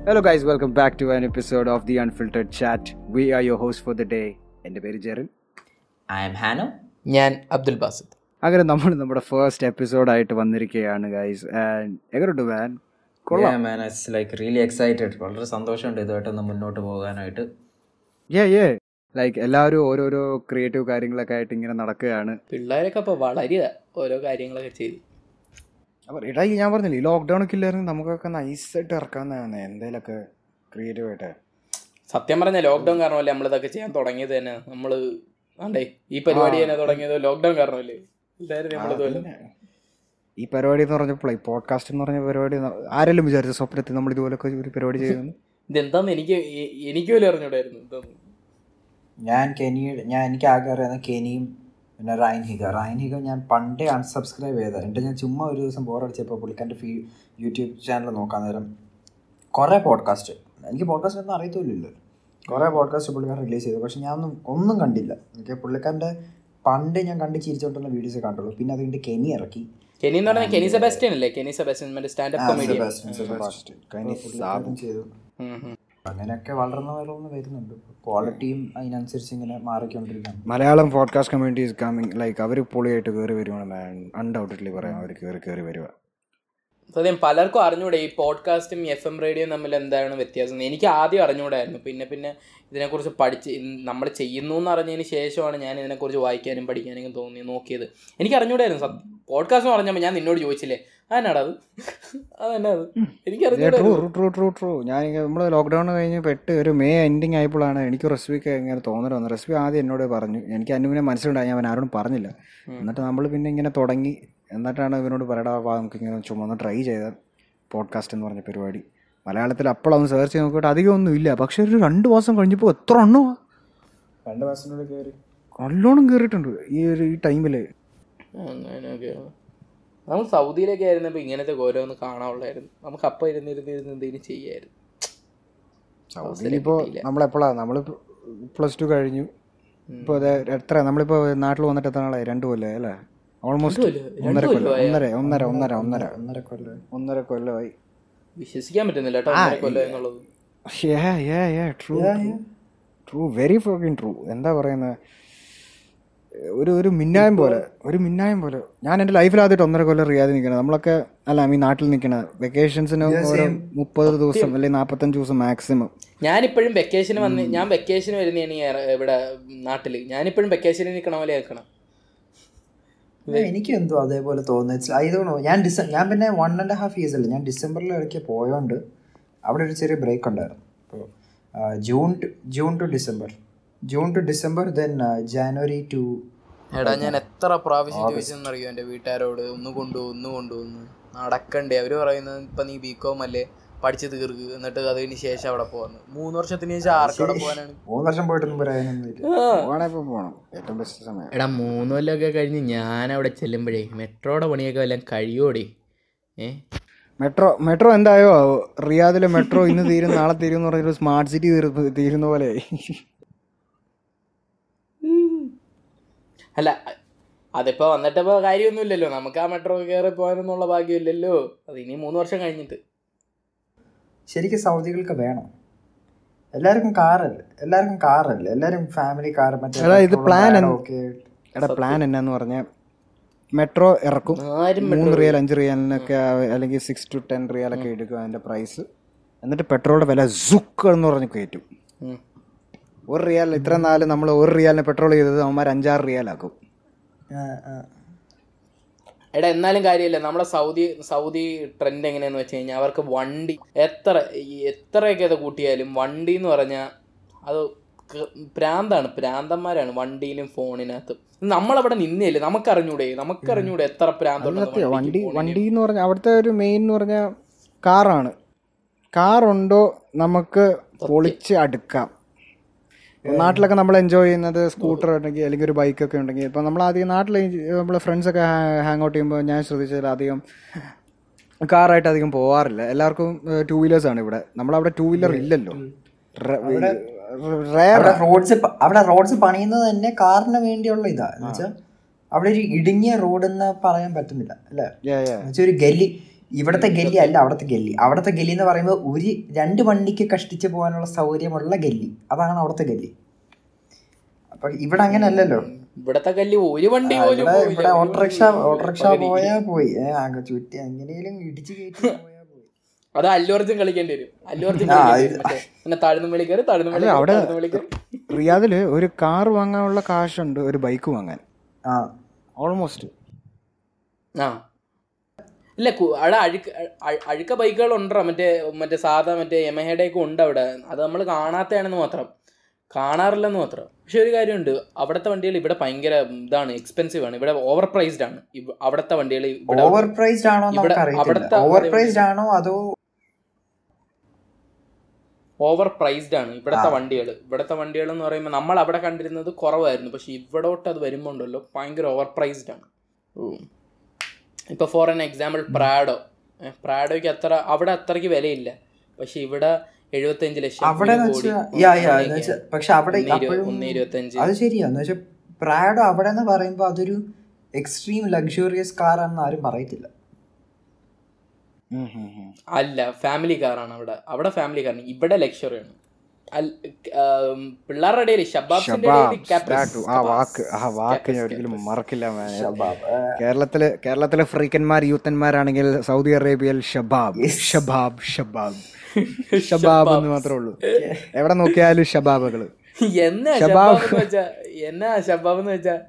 Hello guys welcome back to an episode of the unfiltered chat we are your host for the day എൻ്റെ പേര് Jerin I M ഹാനോ ഞാൻ അബ്ദുൽ ബാസിദ് അങ്ങനെ നമ്മൾ നമ്മുടെ first എപ്പിസോഡായിട്ട് വന്നിരിക്കുകയാണ് ഗൈസ് ആൻഡ് എങ്ങനെയുണ്ട് മാൻ കൊള്ളാം man it's like really excited വളരെ സന്തോഷമുണ്ട് ഇതുമായിട്ടൊന്ന് മുന്നോട്ട് പോകാനായിട്ട് ഏ ഏ ലൈക്ക് എല്ലാവരും ഓരോരോ ക്രിയേറ്റീവ് കാര്യങ്ങളൊക്കെ ആയിട്ട് ഇങ്ങനെ നടക്കുകയാണ് പിള്ളേരൊക്കെ അപ്പോൾ വളരുക ഓരോ കാര്യങ്ങളൊക്കെ ചെയ്ത് അപ്പോൾ എടാ ഈ ഞാൻ പറഞ്ഞില്ലേ ഈ ലോക്ക്ഡൗൺ ഒക്കെ ഇല്ലായിരുന്നു നമുക്കൊക്കെ നൈസായിട്ട് ഇറക്കാവുന്നതാണ് എന്തെങ്കിലുമൊക്കെ ക്രിയേറ്റീവ് ആയിട്ട് സത്യം പറഞ്ഞ ലോക്ക്ഡൗൺ കാരണമല്ലേ നമ്മളിതൊക്കെ ചെയ്യാൻ തുടങ്ങിയത് തന്നെ നമ്മൾ ആണ്ടേ ഈ പരിപാടി തന്നെ തുടങ്ങിയത് ലോക്ക്ഡൗൺ കാരണമല്ലേ എല്ലാവരും നമ്മളിതുമല്ലോ ഈ പരിപാടി എന്ന് പറഞ്ഞപ്പോൾ പോഡ്കാസ്റ്റ് എന്ന് പറഞ്ഞ പരിപാടി ന- ആരെങ്കിലും വിചാരിച്ച സ്വപ്നത്തിൽ നമ്മൾ ഇതുപോലൊക്കെ ഒരു പരിപാടി ചെയ്യുന്നു ഇതെന്താന്ന് എനിക്ക് എ- എനിക്ക് പോലും അറിഞ്ഞൂടായിരുന്നു എന്താന്ന് ഞാൻ കെനി ഞാൻ എനിക്ക് ആകെ അറിയാവുന്ന കെനിയും പിന്നെ റൈൻഹിക റൈൻഹിക ഞാൻ പണ്ടേ അൺസബ്സ്ക്രൈബ് ചെയ്തത് എന്നിട്ട് ഞാൻ ചുമ്മാ ഒരു ദിവസം ബോറടിച്ചപ്പോൾ പുള്ളിക്കാൻ്റെ ഫീ യൂട്യൂബ് ചാനൽ നോക്കാൻ നേരം കുറേ പോഡ്കാസ്റ്റ് എനിക്ക് പോഡ്കാസ്റ്റ് ഒന്നും അറിയത്തില്ലല്ലോ കുറേ പോഡ്കാസ്റ്റ് പുള്ളിക്കാരൻ റിലീസ് ചെയ്തു പക്ഷെ ഞാൻ ഒന്നും ഒന്നും കണ്ടില്ല എനിക്ക് പുള്ളിക്കാരൻ്റെ പണ്ട് ഞാൻ കണ്ട് ചിരിച്ചോണ്ടുള്ള വീഡിയോസ് കണ്ടുള്ളൂ പിന്നെ അത് കഴിഞ്ഞിട്ട് കെനി ഇറക്കി കെനി എന്ന് പറഞ്ഞാൽ കെനി സെബാസ്റ്റ്യൻ അല്ലേ കെനി സെബാസ്റ്റ്യൻ മറ്റേ സ്റ്റാൻഡപ്പ് കോമഡി സെബാസ്റ്റ്യൻ, സെബാസ്റ്റ്യൻ. പുള്ളിക്കാരൻ ചെയ്തു അങ്ങനെയൊക്കെ വളർന്ന് വളർന്ന് വരുന്നുണ്ട് ക്വാളിറ്റിയും അതിനനുസരിച്ച് ഇങ്ങനെ മാറിക്കൊണ്ടിരിക്കുകയാണ് Malayalam podcast community is coming like അവർ പൊളിയായിട്ട് കയറി വരുവാണ് മാൻ അൺഡൗട്ടഡ്ലി പറയാം അവർ കയറി കയറി വരിക സത്യം പലർക്കും അറിഞ്ഞൂടെ ഈ പോഡ്കാസ്റ്റും എഫ് എം റേഡിയോയും തമ്മിൽ എന്താണ് വ്യത്യാസം എന്ന് എനിക്ക് ആദ്യം അറിഞ്ഞൂടായിരുന്നു പിന്നെ പിന്നെ ഇതിനെക്കുറിച്ച് പഠിച്ച് നമ്മൾ ചെയ്യുന്നു എന്ന് അറിഞ്ഞതിന് ശേഷമാണ് ഞാൻ ഇതിനെക്കുറിച്ച് വായിക്കാനും പഠിക്കാനും തോന്നി നോക്കിയത് എനിക്ക് അറിഞ്ഞൂടായിരുന്നു സത്യം പോഡ്കാസ്റ്റ് എന്ന് പറഞ്ഞപ്പോൾ ഞാൻ നിന്നോട് ചോദിച്ചില്ലേ അതെന്നാടാ അത് അതെന്നാ അത് എനിക്ക് ട്രൂ അറിഞ്ഞൂടായിരുന്നു ട്രൂ ട്രൂ ട്രൂ ഞാൻ നമ്മൾ ലോക്ക്ഡൗൺ കഴിഞ്ഞ് പെട്ട് ഒരു മേ എൻഡിങ് ആയപ്പോഴാണ് എനിക്ക് റെസിപ്പിക്ക് ഇങ്ങനെ തോന്നൽ വന്നത് റെസിപ്പി ആദ്യം എന്നോട് പറഞ്ഞു എനിക്ക് അനുവിനെ മനസ്സിലുണ്ടായി ഞാൻ ആരോടും പറഞ്ഞില്ല എന്നിട്ട് നമ്മൾ പിന്നെ ഇങ്ങനെ തുടങ്ങി എന്നിട്ടാണ് ഇവനോട് പറയടാ വാ നമുക്ക് ഇങ്ങനെ ചുമ്മാ ഒന്ന് ട്രൈ ചെയ്ത പോഡ്കാസ്റ്റ് എന്ന് പറഞ്ഞ പരിപാടി മലയാളത്തിൽ അപ്പോഴൊന്ന് സെർച്ച് ചെയ്ത് നോക്കിയിട്ട് അധികം ഒന്നും ഇല്ല പക്ഷെ ഒരു രണ്ട് മാസം കഴിഞ്ഞപ്പോൾ എത്ര എണ്ണോ രണ്ട് മാസത്തിനുള്ളിൽ കയറി നല്ലോണം കയറിയിട്ടുണ്ട് ഈ ഒരു ഈ ടൈമിൽ അങ്ങനെയൊക്കെയാണ് നമ്മൾ സൗദിയിലൊക്കെ ആയിരുന്നപ്പോൾ ഇങ്ങനത്തെ ഓരോന്ന് കാണാനുള്ളായിരുന്നു നമുക്ക് അപ്പം ഇരുന്നിരുന്ന് ഇരുന്ന് എന്തെങ്കിലും ചെയ്യായിരുന്നു ഇനിയിപ്പോൾ നമ്മളെപ്പോഴാണ് നമ്മൾ പ്ലസ് ടു കഴിഞ്ഞു ഇപ്പോൾ അതെ എത്ര നമ്മളിപ്പോൾ നാട്ടിൽ വന്നിട്ട് എത്ര നാളായി രണ്ട് കൊല്ലമായി അല്ലേ ഓൾമോസ്റ്റ് ഒന്നര കൊല്ലം ഒന്നര ഒന്നര ഒന്നര ഒന്നര ഒന്നര കൊല്ലം ഒന്നര കൊല്ലമായി വിശ്വസിക്കാൻ പറ്റുന്നില്ല കേട്ടോ ഒന്നര കൊല്ലം എന്നുള്ളത് true true very fucking true എന്താ പറയുന്നത് ഒരു ഒരു മിന്നായം പോലെ ഒരു മിന്നായം പോലെ ഞാൻ എൻ്റെ ലൈഫിൽ ആദ്യമായിട്ട് ഒന്നര കൊല്ലം റിയാതെ നിൽക്കണത് നമ്മളൊക്കെ അല്ല ഈ നാട്ടിൽ നിൽക്കണത് വെക്കേഷൻസിന് ഓരോ മുപ്പത് ദിവസം അല്ലെങ്കിൽ നാൽപ്പത്തഞ്ച് ദിവസം മാക്സിമം ഞാനിപ്പോഴും വെക്കേഷന് വന്ന് ഞാൻ വെക്കേഷന് വരുന്നതാണ് ഈ ഏറെ- ഇവിടെ നാട്ടിൽ ഞാനിപ്പോഴും വെക്കേഷനിൽ നിൽക്കണ പോലെ നിൽക്കണം എനിക്ക് എന്തോ അതേപോലെ തോന്നുന്നു ആയതുകൊണ്ടോ ഞാൻ ഡിസ ഞാൻ പിന്നെ വൺ ആൻഡ് ഹാഫ് ഇയേഴ്സ് അല്ല ഞാൻ ഡിസംബറിൽ ഇടയ്ക്ക് പോയോണ്ട് അവിടെ ഒരു ചെറിയ ബ്രേക്ക് ഉണ്ടായിരുന്നു അപ്പോൾ June to June to December June to December then January to എടാ ഞാൻ എത്ര പ്രാവശ്യം ചോദിച്ചെന്നറിയോ എൻ്റെ വീട്ടുകാരോട് ഒന്ന് കൊണ്ടുപോകും ഒന്ന് കൊണ്ടുപോകുന്നു നടക്കണ്ടേ അവർ പറയുന്നത് ഇപ്പം നീ ബി കോം അല്ലേ പഠിച്ച് തീർക്ക് എന്നിട്ട് അതിന് ശേഷം അവിടെ പോകുന്നു മൂന്ന് വർഷത്തിന് ശേഷം ആർക്കവിടെ പോകാനാണ് മൂന്ന് വർഷം പോയിട്ടൊന്നും പറയാനൊന്നുമില്ല പോകണേ ഇപ്പോൾ പോകണം ഏറ്റവും ബെസ്റ്റ് സമയം എടാ മൂന്ന് കൊല്ലമൊക്കെ കഴിഞ്ഞ് ഞാൻ അവിടെ ചെല്ലുമ്പോഴേ മെട്രോയുടെ പണിയൊക്കെ വല്ലതും കഴിയോടെ ഏ മെട്രോ മെട്രോ എന്തായോ റിയാദിലെ മെട്രോ ഇന്ന് തീരും നാളെ തീരും എന്ന് പറഞ്ഞൊരു സ്മാർട്ട് സിറ്റി തീരുന്ന പോലെ അല്ല അതിപ്പോൾ വന്നിട്ടിപ്പോൾ കാര്യമൊന്നുമില്ലല്ലോ നമുക്ക് ആ മെട്രോ കയറി പോകാനൊന്നുള്ള ഭാഗ്യമില്ലല്ലോ അത് ഇനി മൂന്ന് വർഷം കഴിഞ്ഞിട്ട് ശരിക്കും സൗദികൾക്ക് വേണം എല്ലാവർക്കും കാറല്ലേ എല്ലാവർക്കും കാറല്ലേ എല്ലാവരും ഫാമിലി കാർ മറ്റേ എടാ, ഇത് petrol, plan car എന്ത്- ഒക്കെ ആയിട്ട്. എടാ പ്ലാൻ എന്നാന്ന് പറഞ്ഞാൽ മെട്രോ ഇറക്കും ആരും മൂന്ന് റിയൽ അഞ്ച് റിയാലിനൊക്കെ അല്ലെങ്കിൽ സിക്സ് ടു ടെൻ റിയാലൊക്കെ എടുക്കും അതിൻ്റെ പ്രൈസ് എന്നിട്ട് പെട്രോളിൻ്റെ വില സുക്ക് എന്ന് പറഞ്ഞ് കയറ്റും ഉം. ഒരു റിയാൽ ഇത്ര നാല് നമ്മൾ ഒരു റിയാലിന് പെട്രോൾ ചെയ്തത് അവന്മാർ അഞ്ചാറ് റിയാലാക്കും ആ, ആ. എടാ എന്നാലും കാര്യമില്ല നമ്മുടെ സൗദി സൗദി ട്രെൻഡ് എങ്ങനെയാന്ന് വെച്ച് കഴിഞ്ഞാൽ അവർക്ക് വണ്ടി എത്ര ഈ എത്രയൊക്കെ അത് കൂട്ടിയാലും വണ്ടി എന്ന് പറഞ്ഞാൽ അത് ക- പ്രാന്താണ് പ്രാന്തന്മാരാണ് വണ്ടിയിലും ഫോണിനകത്തും നമ്മളവിടെ നിന്നേല്ലേ നമുക്കറിഞ്ഞൂടെ നമുക്കറിഞ്ഞൂടെ എത്ര പ്രാന്തുണ്ടെന്ന് സത്യം വണ്ടി വണ്ടിക്കും വണ്ടി എന്ന് പറഞ്ഞാൽ അവിടുത്തെ ഒരു മെയിൻ എന്ന് പറഞ്ഞാൽ കാറാണ് കാറുണ്ടോ നമുക്ക് പൊളിച്ച് അടുക്കാം നാട്ടിലൊക്കെ നമ്മൾ എൻജോയ് ചെയ്യുന്നത് സ്കൂട്ടർ ഉണ്ടെങ്കിൽ അല്ലെങ്കിൽ ഒരു ബൈക്കൊക്കെ ഉണ്ടെങ്കിൽ ഇപ്പം നമ്മൾ ആദ്യം നാട്ടിൽ നമ്മൾ ഫ്രണ്ട്സൊക്കെ ഹാങ് ഔട്ട് ചെയ്യുമ്പോൾ ഞാൻ ശ്രദ്ധിച്ചതിൽ അധികം കാറായിട്ട് അധികം പോവാറില്ല എല്ലാവർക്കും ടൂ വീലേഴ്സ് ആണ് ഇവിടെ നമ്മളവിടെ ടൂ വീലർ ഇല്ലല്ലോ റയർ അവിടെ റോഡ്സ് അവിടെ റോഡ്സ് പണിയുന്നത് തന്നെ കാറിന് വേണ്ടിയുള്ള ഇതാ എന്ന് വെച്ചാൽ അവിടെ ഒരു ഇടുങ്ങിയ റോഡ് എന്ന് പറയാൻ പറ്റുന്നില്ല അല്ലേ എന്നുവെച്ചാൽ ഒരു ഗലി ഇവിടുത്തെ ഗല്ലി അല്ല അവിടുത്തെ ഗല്ലി അവിടുത്തെ ഗല്ലി എന്ന് പറയുമ്പോൾ ഒരു രണ്ട് വണ്ടിക്ക് കഷ്ടിച്ച് പോകാനുള്ള സൗകര്യമുള്ള ഗല്ലി അതാണ് അവിടുത്തെ ഗല്ലി അപ്പൊ ഇവിടെ അങ്ങനെ അല്ലല്ലോ ഇവിടത്തെ കല്ല് ഒരു വണ്ടി ആ, പോലും ഇവിടെ പോവില്ല. ഇവിടെ ഒരു ഓട്ടോറിക്ഷ വണ്ടി ഓട്ടോറിക്ഷ പകുതി. പോയാ പോയി ഏ, ആകെ ചുറ്റി എങ്ങനെയും ഇടിച്ചു കയറ്റി പോയാ പോയി അത് അല്ലു അർജുൻ കളിക്കേണ്ടി വരും അല്ലു അർജുൻ ആ, കളിക്കേണ്ടി ഇത് വരും. മറ്റേ പിന്നെ താഴ്ന്നു വിളിക്കരുത് താഴ്ന്നു അല്ല അവിടെ വിളിക്കരുത് റിയാദില് ഒരു കാർ വാങ്ങാനുള്ള കാശുണ്ട് ഒരു ബൈക്ക് വാങ്ങാൻ ആ ഓൾമോസ്റ്റ് ആ ഇല്ല കു- അവിടെ അഴുക്ക അഴ്- അഴുക്ക ബൈക്കുകൾ ഉണ്ടോ മറ്റേ മറ്റേ സാധാ മറ്റേ യമഹയുടെ ഒക്കെ ഉണ്ട് അവിടെ അത് നമ്മൾ കാണാത്തതാണെന്ന് മാത്രം കാണാറില്ലെന്ന് മാത്രം പക്ഷെ ഒരു കാര്യമുണ്ട് അവിടുത്തെ വണ്ടികൾ ഇവിടെ ഭയങ്കര ഇതാണ് എക്സ്പെൻസീവ് ആണ് ഇവിടെ ഓവർ പ്രൈസ്ഡ് ആണ് ഇവ- അവിടുത്തെ വണ്ടികൾ ഇവിടെ ഓവർ പ്രൈസ്ഡ് ആണോ ഇവിടെ- നമുക്ക് അറിയത്തില്ല അവിടുത്തെ ഓവർ അതേ പ്രൈസ്ഡ് ആണോ അതോ ഓവർ പ്രൈസ്ഡ് ആണ് ഇവിടുത്തെ വണ്ടികൾ ഇവിടുത്തെ വണ്ടികൾ എന്ന് പറയുമ്പോൾ നമ്മൾ അവിടെ കണ്ടിരുന്നത് കുറവായിരുന്നു പക്ഷെ ഇവിടോട്ട് അത് വരുമ്പോൾ ഉണ്ടല്ലോ ഭയങ്കര ഓവർ പ്രൈസ്ഡ് ആണ് ഇപ്പൊ ഫോർ എൻ എക്സാമ്പിൾ പ്രാഡോ പ്രാഡോയ്ക്ക് അത്ര അവിടെ അത്രയ്ക്ക് വിലയില്ല പക്ഷെ ഇവിടെ എഴുപത്തഞ്ച് ലക്ഷം അവിടെ ഒരു എന്ന് കോടി, വെച്ചാ- യാ, യാ, എന്ന് അങ്ങനെയൊക്കെയാണ്. വെച്ചാ- പക്ഷെ അവിടെ ഒന്ന് ഇരു- അപ്പോഴും ഒന്ന് ഇരുപത്തഞ്ച് അത് ശരിയാ എന്ന് വെച്ചാൽ പ്രാഡോ അവിടെ എന്ന് പറയുമ്പോൾ അതൊരു എക്സ്ട്രീം ലക്ഷറിയസ് കാർ ആണെന്ന് ആരും പറയത്തില്ല അല്ല ഫാമിലി കാറാണ് അവിടെ അവിടെ ഫാമിലി കാറാണ് ഇവിടെ ലക്ഷറി ആണ് അൽ- ആം, പിള്ളേരുടെ ഇടയിൽ ഷബാബ്സിന്റെ ഷബാബ് ഇടയിൽ കാപ്രിസ്. ആ വാക്ക് ആ വാക്ക് ഞാൻ കാപ്രിസ്, ഒരിക്കലും കാപ്രിസ്. മറക്കില്ല man. ഷബാബ്. ഏ, കേരളത്തില് കേരളത്തിലെ ഫ്രീക്കന്മാർ യൂത്തന്മാരാണെങ്കിൽ സൗദി അറേബ്യയിൽ ഷബാബ് ഷബാബ് ഷബാബ് ഷബാബ് എന്ന് മാത്രമേ ഉള്ളൂ എവിടെ നോക്കിയാലും ഷബാബുകള് എന്നാ ഷബാബ്. ഷബാബ് എന്ന് വെച്ചാ എന്നാ ഷബാബ് എന്ന് വെച്ചാ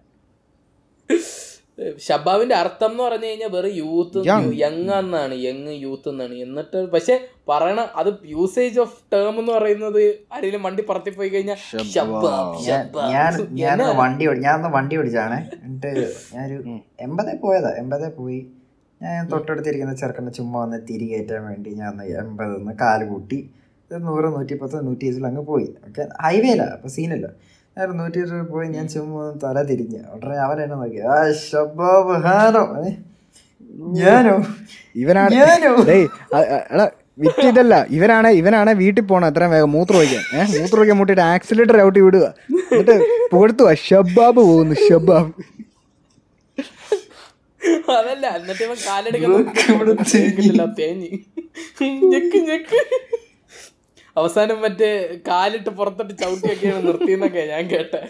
ഷബാബിന്റെ അർത്ഥം എന്ന് പറഞ്ഞു കഴിഞ്ഞാൽ വെറും യൂത്ത് Young. യങ് എന്നാണ് യങ് യൂത്ത് എന്നാണ് എന്നിട്ട് പക്ഷെ പറയണ അത് യൂസേജ് ഓഫ് ടേം എന്ന് പറയുന്നത് ആരെങ്കിലും വണ്ടി പറത്തി പോയി കഴിഞ്ഞാൽ ഷബാബ് ഞാൻ ഷബാബ് ഞാൻ ഞാൻ എന്നാ? വണ്ടി ഓടി- ഞാൻ ഒന്ന് വണ്ടി ഓടിച്ചാണേ എന്നിട്ട് ഞാനൊരു എൺപതേ പോയതാ എൺപതേ പോയി ഞാൻ തൊട്ടടുത്തിരിക്കുന്ന ചെറുക്കൻ്റെ ചുമ്മാ ഒന്ന് തിരി കയറ്റാൻ വേണ്ടി ഞാൻ ഒന്ന് എൺപത് ഒന്ന് കാല് കൂട്ടി ഇത് നൂറ് നൂറ്റി പത്ത് നൂറ്റി ഇരുപതിൽ അങ്ങ് പോയി ഓക്കെ ഹൈവേല അപ്പൊ സീനില്ല ഞാൻ ഒരു നൂറ്റി ഇരുപത് പോയി ഞാൻ ചുമ്മാ ഒന്ന് തല തിരിഞ്ഞ് ഉടനെ അവൻ എന്നെ നോക്കി ആ ഷബാബ് ഹാനോ ഏ, ഞാനോ ഇവനാണ് ഞാനോ ഡേയ് അ- അ- എടാ വിറ്റ് ഇതല്ല ഇവനാണ് ഇവനാണ് വീട്ടിൽ പോണം എത്രയും വേഗം മൂത്രം ഒഴിക്കാൻ ഏഹ് മൂത്രം ഒഴിക്കാൻ മുട്ടിട്ട് ആക്സിലേറ്റർ ഔട്ടി വിടുക എന്നിട്ട് പുകഴ്ത്തുക ഷബാബ് പോകുന്നു ഷബാബ് അതല്ല എന്നിട്ട് ഇവൻ കാലെടുക്കുന്ന തേഞ്ഞ് ഞെക്ക് ഞെക്ക് അവസാനം മറ്റേ കാലിട്ട് പുറത്തിട്ട് ചവിട്ടിയൊക്കെയാണ് നിർത്തിയെന്നൊക്കെ ഞാൻ കേട്ടെ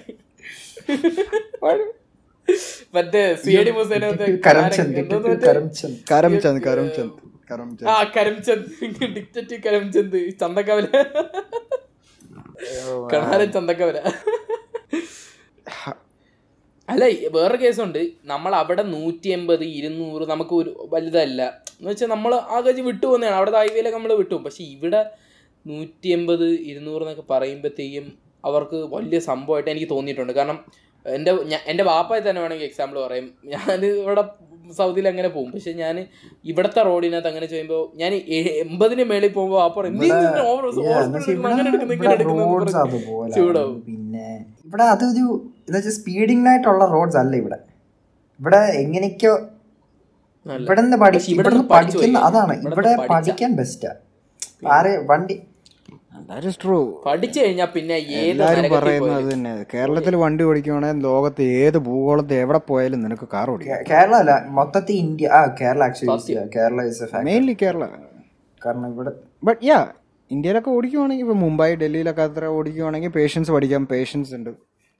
മറ്റേ സി ഡി മുസേന കരംചന്ദ് കരംചന്ദ് കരംചന്ദ് കരംചന്ദ് കരംചന്ദ് ആ കരംചന്ദ് ഡിക്റ്റേറ്റീവ് കരംചന്ദ് ചന്തക്കവല കണാരൻ ചന്തക്കവല അല്ല വേറെ കേസുണ്ട് നമ്മൾ അവിടെ നൂറ്റി എൺപത് ഇരുന്നൂറ് നമുക്ക് ഒരു വലുതല്ല എന്ന് വെച്ചാൽ നമ്മൾ ആ ഗജ് വിട്ടു പോകുന്നതാണ് അവിടെ ഹൈവേയിലൊക്കെ നമ്മൾ വിട്ടു പോകും. പക്ഷെ ഇവിടെ നൂറ്റി എൺപത് ഇരുന്നൂറ് എന്നൊക്കെ പറയുമ്പോഴത്തേക്കും അവർക്ക് വലിയ സംഭവമായിട്ട് എനിക്ക് തോന്നിയിട്ടുണ്ട് കാരണം എൻ്റെ ഞാ- എൻ്റെ വാപ്പായി തന്നെ വേണമെങ്കിൽ എക്സാമ്പിൾ പറയും ഞാൻ ഇവിടെ സൗദിയിൽ അങ്ങനെ പോകും പക്ഷെ ഞാൻ ഇവിടുത്തെ റോഡിനകത്ത് അങ്ങനെ ചെയ്യുമ്പോൾ ഞാൻ എ- എൺപതിന് മേളിൽ പോകുമ്പോൾ വാപ്പ പറയും, "നീ എന്തിനാ over- Yeah, over എന്ന് വെച്ചാ speed എടുക്കുന്നത്? അങ്ങനെ എടുക്കുന്നത് ഇവിടെ ഇങ്ങനെ എടുക്കുന്നത് എന്ന് റോഡ്സ് പറഞ്ഞ് അതുപോലെ ചൂടാവും പിന്നെ ഇവിടെ അതൊരു എന്ന് വെച്ചാൽ സ്പീഡിങ്ങിനായിട്ടുള്ള റോഡ്സ് അല്ല ഇവിടെ ഇവിടെ എങ്ങനെയൊക്കെയോ നല്ല. ഇവിടെ നിന്ന് പക്ഷെ ഇവിടെ ഇവിടെ നിന്ന് പഠിച്ചു പഠിക്കുന്ന പോയി. അതാണ് ഇവിടെ ഇവിടെ നിന്ന് പഠിച്ച. പഠിക്കാൻ ബെസ്റ്റാ ആരെ വണ്ടി That is true. പഠിച്ചു കഴിഞ്ഞാൽ പിന്നെ ഏത് എല്ലാരും നരകത്തിൽ പറയുന്നത് അത് പോയാലും തന്നെ കേരളത്തിൽ വണ്ടി ഓടിക്കുവാണെങ്കിൽ ലോകത്ത് ഏത് ഭൂഗോളത്തിൽ എവിടെ പോയാലും നിനക്ക് കാർ ഓടിക്കാം കേ- കേരള അല്ല മൊത്തത്തിൽ ഇന്ത്യ ആ Kerala actually Kerala is a factor mainly Kerala കാരണം ഇവിടെ ബട്ട് യാ ഇന്ത്യയിലൊക്കെ ഓടിക്കുവാണെങ്കിൽ ഇപ്പൊ മുംബൈ ഡൽഹിയിലൊക്കെ അത്ര ഓടിക്കുവാണെങ്കിൽ പേഷ്യൻസ് പഠിക്കാം പേഷ്യൻസ് ഉണ്ട്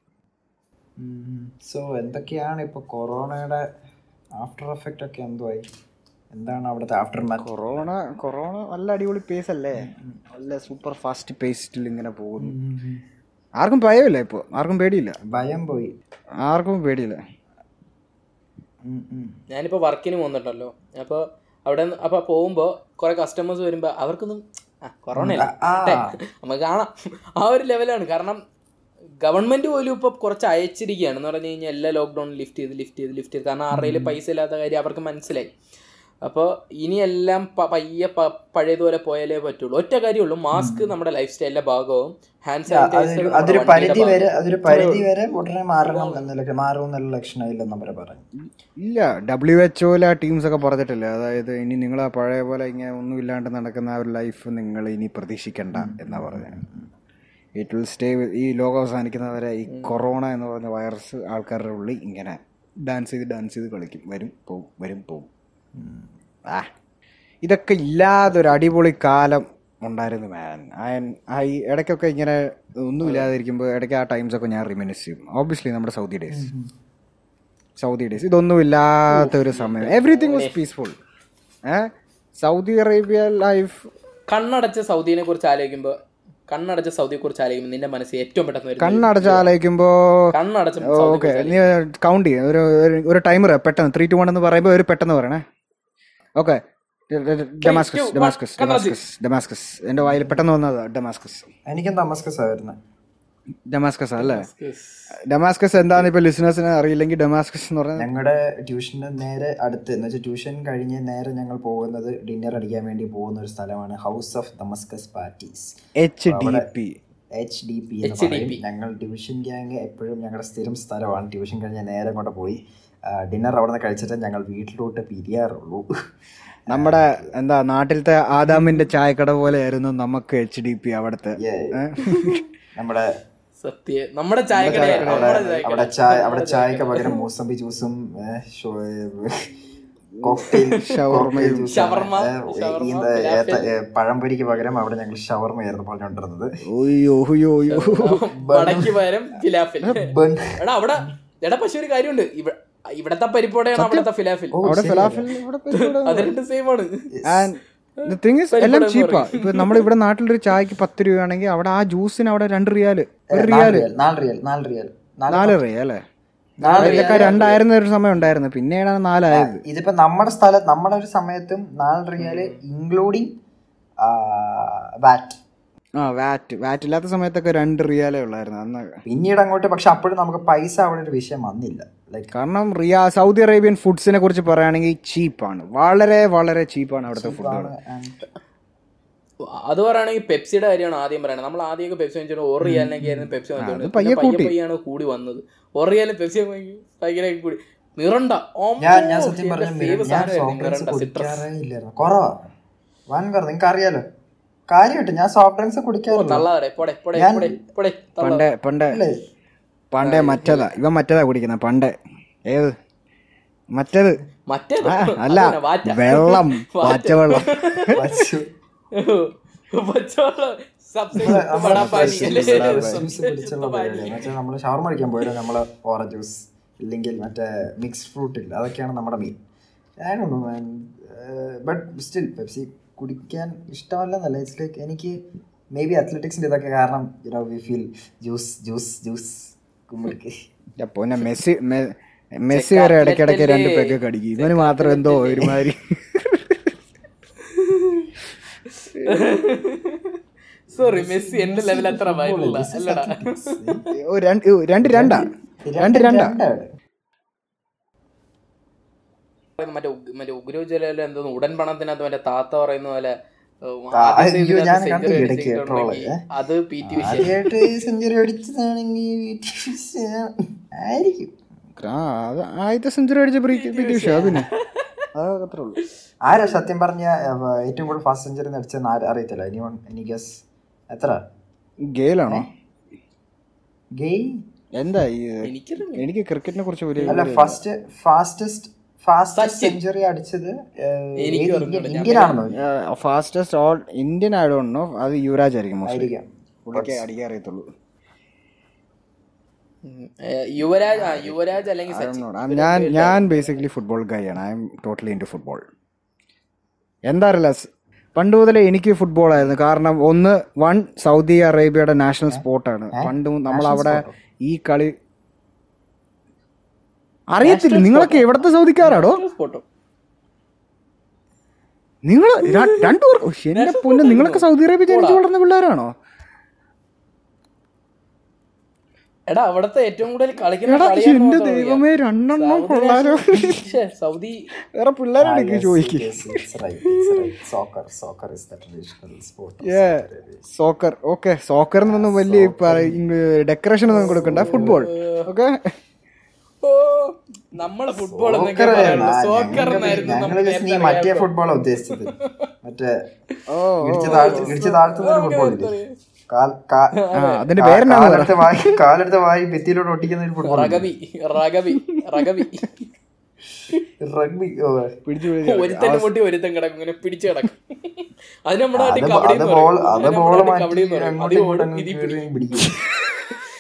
സോ എന്തൊക്കെയാണ് ഇപ്പൊ കൊറോണയുടെ ആഫ്റ്റർ എഫക്റ്റ് ഒക്കെ എന്തുവായി എന്താണ് അവിടുത്തെ ആഫ്റ്റർ മാത്ത് കൊറോണ കൊറോണ നല്ല അടിപൊളി പേസ് അല്ലേ നല്ല സൂപ്പർ ഫാസ്റ്റ് പേസ്റ്റിൽ ഇങ്ങനെ പോകുന്നു ആർക്കും ഭയമില്ല ഇപ്പൊ ആർക്കും പേടിയില്ല ഭയം പോയി ആർക്കും പേടിയില്ല ഉം, ഉം. ഞാനിപ്പോൾ വർക്കിന് പോകുന്നുണ്ടല്ലോ അപ്പോൾ അവിടെ നിന്ന് അപ്പോൾ പോകുമ്പോൾ കുറേ കസ്റ്റമേഴ്സ് വരുമ്പോൾ അവർക്കൊന്നും ആ കൊറോണ ആ. നമുക്ക് കാണാം ആ ഒരു ലെവലാണ് കാരണം ഗവൺമെന്റ് പോലും ഇപ്പോൾ കുറച്ച് അയച്ചിരിക്കുകയാണ് എന്ന് പറഞ്ഞു കഴിഞ്ഞാൽ എല്ലാ ലോക്ക്ഡൗൺ ലിഫ്റ്റ് ചെയ്ത് ലിഫ്റ്റ് ചെയ്ത് ലിഫ്റ്റ് ചെയ്ത് കാരണം ആരുടെ കയ്യിൽ പൈസ ഇല്ലാത്ത കാര്യം അവർക്ക് മനസ്സിലായി അപ്പോൾ ഇനിയെല്ലാം പ- പയ്യെ പ- പഴയതുപോലെ പോയാലേ പറ്റുള്ളൂ ഒറ്റ കാര്യമുള്ളൂ മാസ്ക് നമ്മുടെ ലൈഫ് സ്റ്റൈലിന്റെ ഭാഗവും ഹാൻഡ് അതൊരു സാനിറ്റൈസർ അതൊരു പരിധി വരെ അതൊരു പരിധി വരെ ഉടനെ മാറണം എന്നുള്ള മാറും എന്നുള്ള ലക്ഷണം ഇല്ലെന്ന് അവർ പറഞ്ഞു ഇല്ല ഡബ്ല്യു എച്ച് ഒയിലെ ടീംസ് ഒക്കെ പറഞ്ഞിട്ടില്ലേ അതായത് ഇനി നിങ്ങൾ പഴയ പോലെ ഇങ്ങനെ ഒന്നും ഇല്ലാണ്ട് നടക്കുന്ന ആ ഒരു ലൈഫ് നിങ്ങൾ ഇനി പ്രതീക്ഷിക്കണ്ട എന്നാ പറഞ്ഞത് ഇറ്റ് വിൽ സ്റ്റേ ഈ ലോകം അവസാനിക്കുന്നവരെ ഈ കൊറോണ എന്ന് പറഞ്ഞ വൈറസ് ആൾക്കാരുടെ ഉള്ളിൽ ഇങ്ങനെ ഡാൻസ് ചെയ്ത് ഡാൻസ് ചെയ്ത് കളിക്കും വരും പോവും വരും പോവും ആ ഇതൊക്കെ ഇല്ലാതെ ഒരു അടിപൊളി കാലം ഉണ്ടായിരുന്നു മാൻ ഈ ഇടയ്ക്കൊക്കെ ഇങ്ങനെ ഒന്നും ഇല്ലാതിരിക്കുമ്പോൾ ഇടയ്ക്ക് ആ ടൈംസ് ഒക്കെ ഞാൻ റിമിനിസ് ചെയ്യും ഓബിയസ്ലി നമ്മുടെ സൗദി ഡേയ്സ് സൗദി ഡേയ്സ് ഇതൊന്നും ഇല്ലാത്ത ഒരു സമയം everything was peaceful uh Saudi Arabia life കണ്ണടച്ച സൗദിനെ കുറിച്ച് ആലോചിക്കുമ്പോ കണ്ണടച്ച സൗദിയെ കുറിച്ച് ആലോചിക്കുമ്പോൾ നിന്റെ മനസ്സിൽ ഏറ്റവും പെട്ടെന്ന് വരുന്നത് കണ്ണടച്ച് ആലോചിക്കുമ്പോ കണ്ണടച്ച ഓക്കെ നീ കൗണ്ട് ചെയ്യും ഒരു ഒരു- ഒരു ടൈമർ പെട്ടെന്ന് ത്രീ ടു വൺ എന്ന് പറയുമ്പോൾ ഒരു പെട്ടെന്ന് പറയണേ ഓക്കെ ഡെമാസ്കസ് one, ഡെമാസ്കസ് കണ്ണടച്ച്. ഡെമാസ്കസ് ഡെമാസ്കസ് എൻ്റെ വായിൽ പെട്ടെന്ന് വന്നത് ഡെമാസ്കസ് എനിക്കും തമസ്കസ് ആയിരുന്നു ഡെമാസ്കസ് അല്ലേ ഡെമാസ്കസ് എന്താന്ന് ഇപ്പൊ ലിസണേഴ്സിന് അറിയില്ലെങ്കിൽ ഡെമാസ്കസ് എന്ന് പറഞ്ഞാൽ ഞങ്ങളുടെ ട്യൂഷന് നേരെ അടുത്ത് എന്ന് വെച്ചാൽ ട്യൂഷൻ കഴിഞ്ഞ് നേരെ ഞങ്ങൾ പോകുന്നത് ഡിന്നർ അടിക്കാൻ വേണ്ടി പോകുന്ന ഒരു സ്ഥലമാണ് house of Damascus parties H D P H D P എന്ന് പറയും ഞങ്ങൾ ട്യൂഷൻ ഗ്യാങ് എപ്പോഴും ഞങ്ങളുടെ സ്ഥിരം സ്ഥലമാണ് ട്യൂഷൻ കഴിഞ്ഞ് നേരെ അങ്ങോട്ട് പോയി ഡിന്നർ അവിടെ നിന്ന് കഴിച്ചിട്ട് ഞങ്ങൾ വീട്ടിലോട്ട് പിരിയാറുള്ളൂ നമ്മുടെ എന്താ നാട്ടിലത്തെ ആദാമിന്റെ ചായക്കട പോലെയായിരുന്നു നമുക്ക് എച്ച് ഡി പി അവിടുത്തെ Yeah. നമ്മുടെ സത്യം നമ്മുടെ ചായക്കട അവിടെ നമ്മുടെ അവിടെ ചായ അവിടെ ചായക്ക് പകരം മൂസമ്പി ജ്യൂസും കോക്ടെയിൽ ഷവർമയും. ഷവർമ, പഴംപൊരിക്ക് പകരം അവിടെ ഞങ്ങൾ ഷവർമയായിരുന്നു പറഞ്ഞുകൊണ്ടിരുന്നത് ഒയ്യോ ഒയ്യോ ഒയ്യോ വടക്ക് പകരം ഫിലാഫിൽ ബൺ എടാ അവിടെ എടാ പക്ഷെ ഒരു കാര്യമുണ്ട് ഇവ- ഇവിടത്തെ പരിപ്പോടെയാണ് അവിടത്തെ ഫിലാഫിൽ അവിടെ ഫിലാഫിൽ ഇവിടെ പരിപാടി അത് രണ്ട് സെയിം ആണ് ആൻഡ് തിങ് ഇസ് എല്ലാം ചീപ്പാ ഇപ്പൊ നമ്മൾ ഇവിടെ നാട്ടിലൊരു ചായക്ക് പത്ത് രൂപയാണെങ്കിൽ അവിടെ ആ ജ്യൂസിന് അവിടെ രണ്ട് റിയാല് ഒരു നാല് റിയാല് റിയൽ നാല് റിയൽ നാല് റിയൽ നാല് നാല് റിയാൽ അല്ലേ ഇതൊക്കെ രണ്ടായിരുന്ന ഒരു സമയം ഉണ്ടായിരുന്നു പിന്നെയാണ് നാലായത് ഇതിപ്പോ നമ്മുടെ സ്ഥലത്ത് നമ്മുടെ ഒരു സമയത്തും നാല് റിയല് ഇൻക്ലൂഡിങ് വാറ്റ് ആ വാറ്റ് വാറ്റ് ഇല്ലാത്ത സമയത്തൊക്കെ രണ്ട് റിയാലേ ഉള്ളായിരുന്നു അന്ന് പിന്നീട് അങ്ങോട്ട് പക്ഷെ അപ്പോഴും നമുക്ക് പൈസ അവിടെ ഒരു വിഷയം വന്നില്ല ലൈക്ക് കാരണം റിയാ സൗദി അറേബ്യൻ ഫുഡ്സിനെ കുറിച്ച് പറയുകയാണെങ്കിൽ ചീപ്പാണ് വളരെ വളരെ ചീപ്പാണ് അവിടുത്തെ ഫുഡുകൾ അത് പറയുകയാണെങ്കിൽ പെപ്സിയുടെ കാര്യമാണ് ആദ്യം പറയുന്നത് നമ്മൾ ആദ്യമൊക്കെ പെപ്സി വാങ്ങിച്ചോണ്ട് ഒരു റിയാലിനൊക്കെ ആയിരുന്നു പെപ്സി വാങ്ങിച്ചോണ്ട് അത് പയ്യെ പിന്നെ പയ്യെ കൂട്ടി. പയ്യാണ് കൂടി വന്നത് ഒരു റിയാലും പെപ്സി വാങ്ങി ഭയങ്കര കൂടി മിറണ്ട ഞാൻ ഞാൻ സത്യം പറഞ്ഞ ഞാൻ സോഫ്റ്റ് ഡ്രിങ്ക്സ് കുടിക്കാറേ ഇല്ലായിരുന്നു കുറവാ വൻ കുറവ് നിങ്ങൾക്ക് അറിയാലോ കാര്യമായിട്ട് ഞാൻ സോഫ്റ്റ് ഡ്രിങ്ക്സ് കുടിക്കാറില്ല തള്ളാടെ പോടെ പോടെ ഞാൻ- പോടെ പോടെ തള്ളാ. പണ്ടേ പണ്ടേ പണ്ടേ മറ്റേതാ ഇവൻ മറ്റേതാ കുടിക്കുന്നത് പണ്ടേ ഏത് മറ്റേത് മറ്റേത് ആ, അല്ല അതന്നെ, വാറ്റ. വെള്ളം പച്ചവെള്ളം പച്ചവെള്ളം സബ്സിഡി വടാപ്പാനി അല്ലേ? ജ്യൂസ് പിടിച്ചുള്ള പരിപാടിയാണ് വെച്ചാൽ നമ്മൾ ഷവർമ കഴിക്കാൻ പോയാലും നമ്മൾ ഓറഞ്ച് ജ്യൂസ് ഇല്ലെങ്കിൽ മറ്റേ മിക്സ്ഡ് ഫ്രൂട്ട് ഇല്ല അതൊക്കെയാണ് നമ്മുടെ മീൻ ബട്ട് സ്റ്റിൽ പെപ്സി കുടിക്കാൻ ഇഷ്ടമല്ലെന്നല്ല ഇറ്റ്സ് ലൈക്ക് എനിക്ക് മേ ബി അത്ലറ്റിക്സിൻ്റെ ഇതൊക്കെ കാരണം you know we feel juice juice juice കുമ്പിടിക്ക് പിന്നെ മെസ്സി മെ- മെസ്സി വരെ ഇടയ്ക്കിടയ്ക്ക് രണ്ട് പെഗ്ഗൊക്കെ അടിക്കും ഇവന് മാത്രം എന്തോ ഒരുമാതിരി സോറി മെസ്സി എന്റെ ലെവൽ അത്ര വൈകില്ല അല്ലടാ ഓ, രണ്ട് ഓ, രണ്ട് രണ്ടാ രണ്ട് രണ്ടാ രണ്ടാണ് മറ്റേ ഉഗ്- മറ്റേ ഉഗ്രജല എന്തോ ഉടൻ പണത്തിനകത്ത് മറ്റേ താത്ത പറയുന്ന പോലെ ഏഹ്, ആ, ആദ്യത്തെ അയ്യോ, ഇതിനകത്ത് ഞാൻ century കണ്ടു ഇടയ്ക്ക് അടിച്ചിട്ടുണ്ടെങ്കിൽ troll, ഏ. അത് പി ടി വിഷയം ആദ്യമായിട്ട് സെഞ്ചുറി അടിച്ചതാണെങ്കിൽ ആയിരിക്കും ആ, അത് ആദ്യത്തെ സെഞ്ചുറി അടിച്ച പി ടി ഉഷ പിന്നെ അതൊക്കെ അത്രേ ഉള്ളൂ ആരാ സത്യം പറഞ്ഞ ഏഹ്, ഏറ്റവും കൂടുതൽ ഫാസ്റ്റ് സെഞ്ചുറി അടിച്ചെന്ന് ആരും അറിയത്തില്ല ഇനി എനി ഗസ് എത്ര ഗെയിലാണോ ഗെയ് എന്താ ഈ എനിക്കറിയില്ല. എനിക്ക് ക്രിക്കറ്റിനെ കുറിച്ച് വലിയ അല്ല ഫസ്റ്റ് ഫാസ്റ്റസ്റ്റ് ഫാസ്റ്റസ്റ്റ് സെഞ്ചുറി അടിച്ചത് ഏഹ്, എനിക്കും ഏത് അറിഞ്ഞൂടാ. ഇന്ത്യൻ- ഇന്ത്യൻ ആണെന്നോ ഫാസ്റ്റസ്റ്റ് ഓൾ ഇന്ത്യൻ ആയതുകൊണ്ടോ അത് യുവരാജ് ആയിരിക്കും mostly. ആയിരിക്കാം പുള്ളിക്ക് അടിക്കാൻ അറിയത്തുള്ളൂ ഉം. ഏഹ്, യുവരാജ് ആ യുവരാജ് അല്ലെങ്കിൽ I don't Sachin know. I'm- ഞാൻ ഞാൻ ബേസിക്കലി ഫുട്ബോൾ ഗൈ ആണ് I'm totally into football എന്താ അറിയില്ല സ് പണ്ട് മുതലേ എനിക്ക് ഫുട്ബോൾ ആയിരുന്നു കാരണം ഒന്ന് വൺ സൗദി അറേബ്യയുടെ നാഷണൽ സ്പോർട്ടാണ് പണ്ട് നമ്മൾ അവിടെ ഈ കളി അറിയത്തില്ല നിങ്ങളൊക്കെ എവിടത്തെ സൗദിക്കാരാടോ ഫോട്ടോ നിങ്ങൾ രണ്ടു പേർ ഉഷ്, എന്റെ പൊന്നെ നിങ്ങളൊക്കെ സൗദി അറേബ്യ ജനിച്ചു വളർന്ന പിള്ളേരാണോ എടാ അവിടത്തെ ഏറ്റവും കൂടുതൽ കളിക്കുന്ന എടാ കളിയാന്ന് എന്റെ മാത്രം അറിയാം. ദൈവമേ രണ്ടെണ്ണം സൗദി കൊള്ളാലോ ശ്ശെ, സൗദി വേറെ പിള്ളേരാണെങ്കിൽ ചോദിക്കും soccer soccer is the traditional sport soccer okay soccer എന്നൊന്നും വലിയ ഡെക്കറേഷൻ ഒന്നും കൊടുക്കണ്ട ഫുട്ബോൾ ഓക്കെ ഓ നമ്മള് ഫുട്ബോൾ എന്നൊക്കെ പറയുള്ളൂ സോക്കർ എന്നായിരുന്നു നമ്മൾ ഞങ്ങൾ നീ മറ്റേ ഫുട്ബോളാണ് ഉദ്ദേശിച്ചത് മറ്റേ ഇടിച്ച് താഴ്ത്തു ഇടിച്ച് താഴ്ത്തുന്ന ഒരു ഫുട്ബോൾ ഇല്ലേ കാൽ കാ- അതിന്റെ കാ- പേരെന്നാണ് കാലെടുത്ത് വായി കാലെടുത്ത് വായി ഭിത്തിയിലോട്ട് ഒട്ടിക്കുന്ന ഒരു ഫുട്ബോൾ റഗബി റഗബി റഗബി റഗ്ബി പിടിച്ചു പിടിച്ച് ഒരുത്തന്റെ പൊട്ടി ഒരുത്തൻ കിടക്കും ഇങ്ങനെ പിടിച്ചു കിടക്കും അത് നമ്മുടെ നാട്ടിൽ അത് കബഡി അത് എന്ന് ബോൾ പറയും. അത് അതിന് ബോൾ നമ്മുടെ നാട്ടിൽ കബഡി മാറ്റി എന്ന് പറയും. അങ്ങോട്ടും അത് ഓടും, ഇങ്ങോട്ടും ഇതിൽ കീറി പിടിക്കും. പിടിക്കും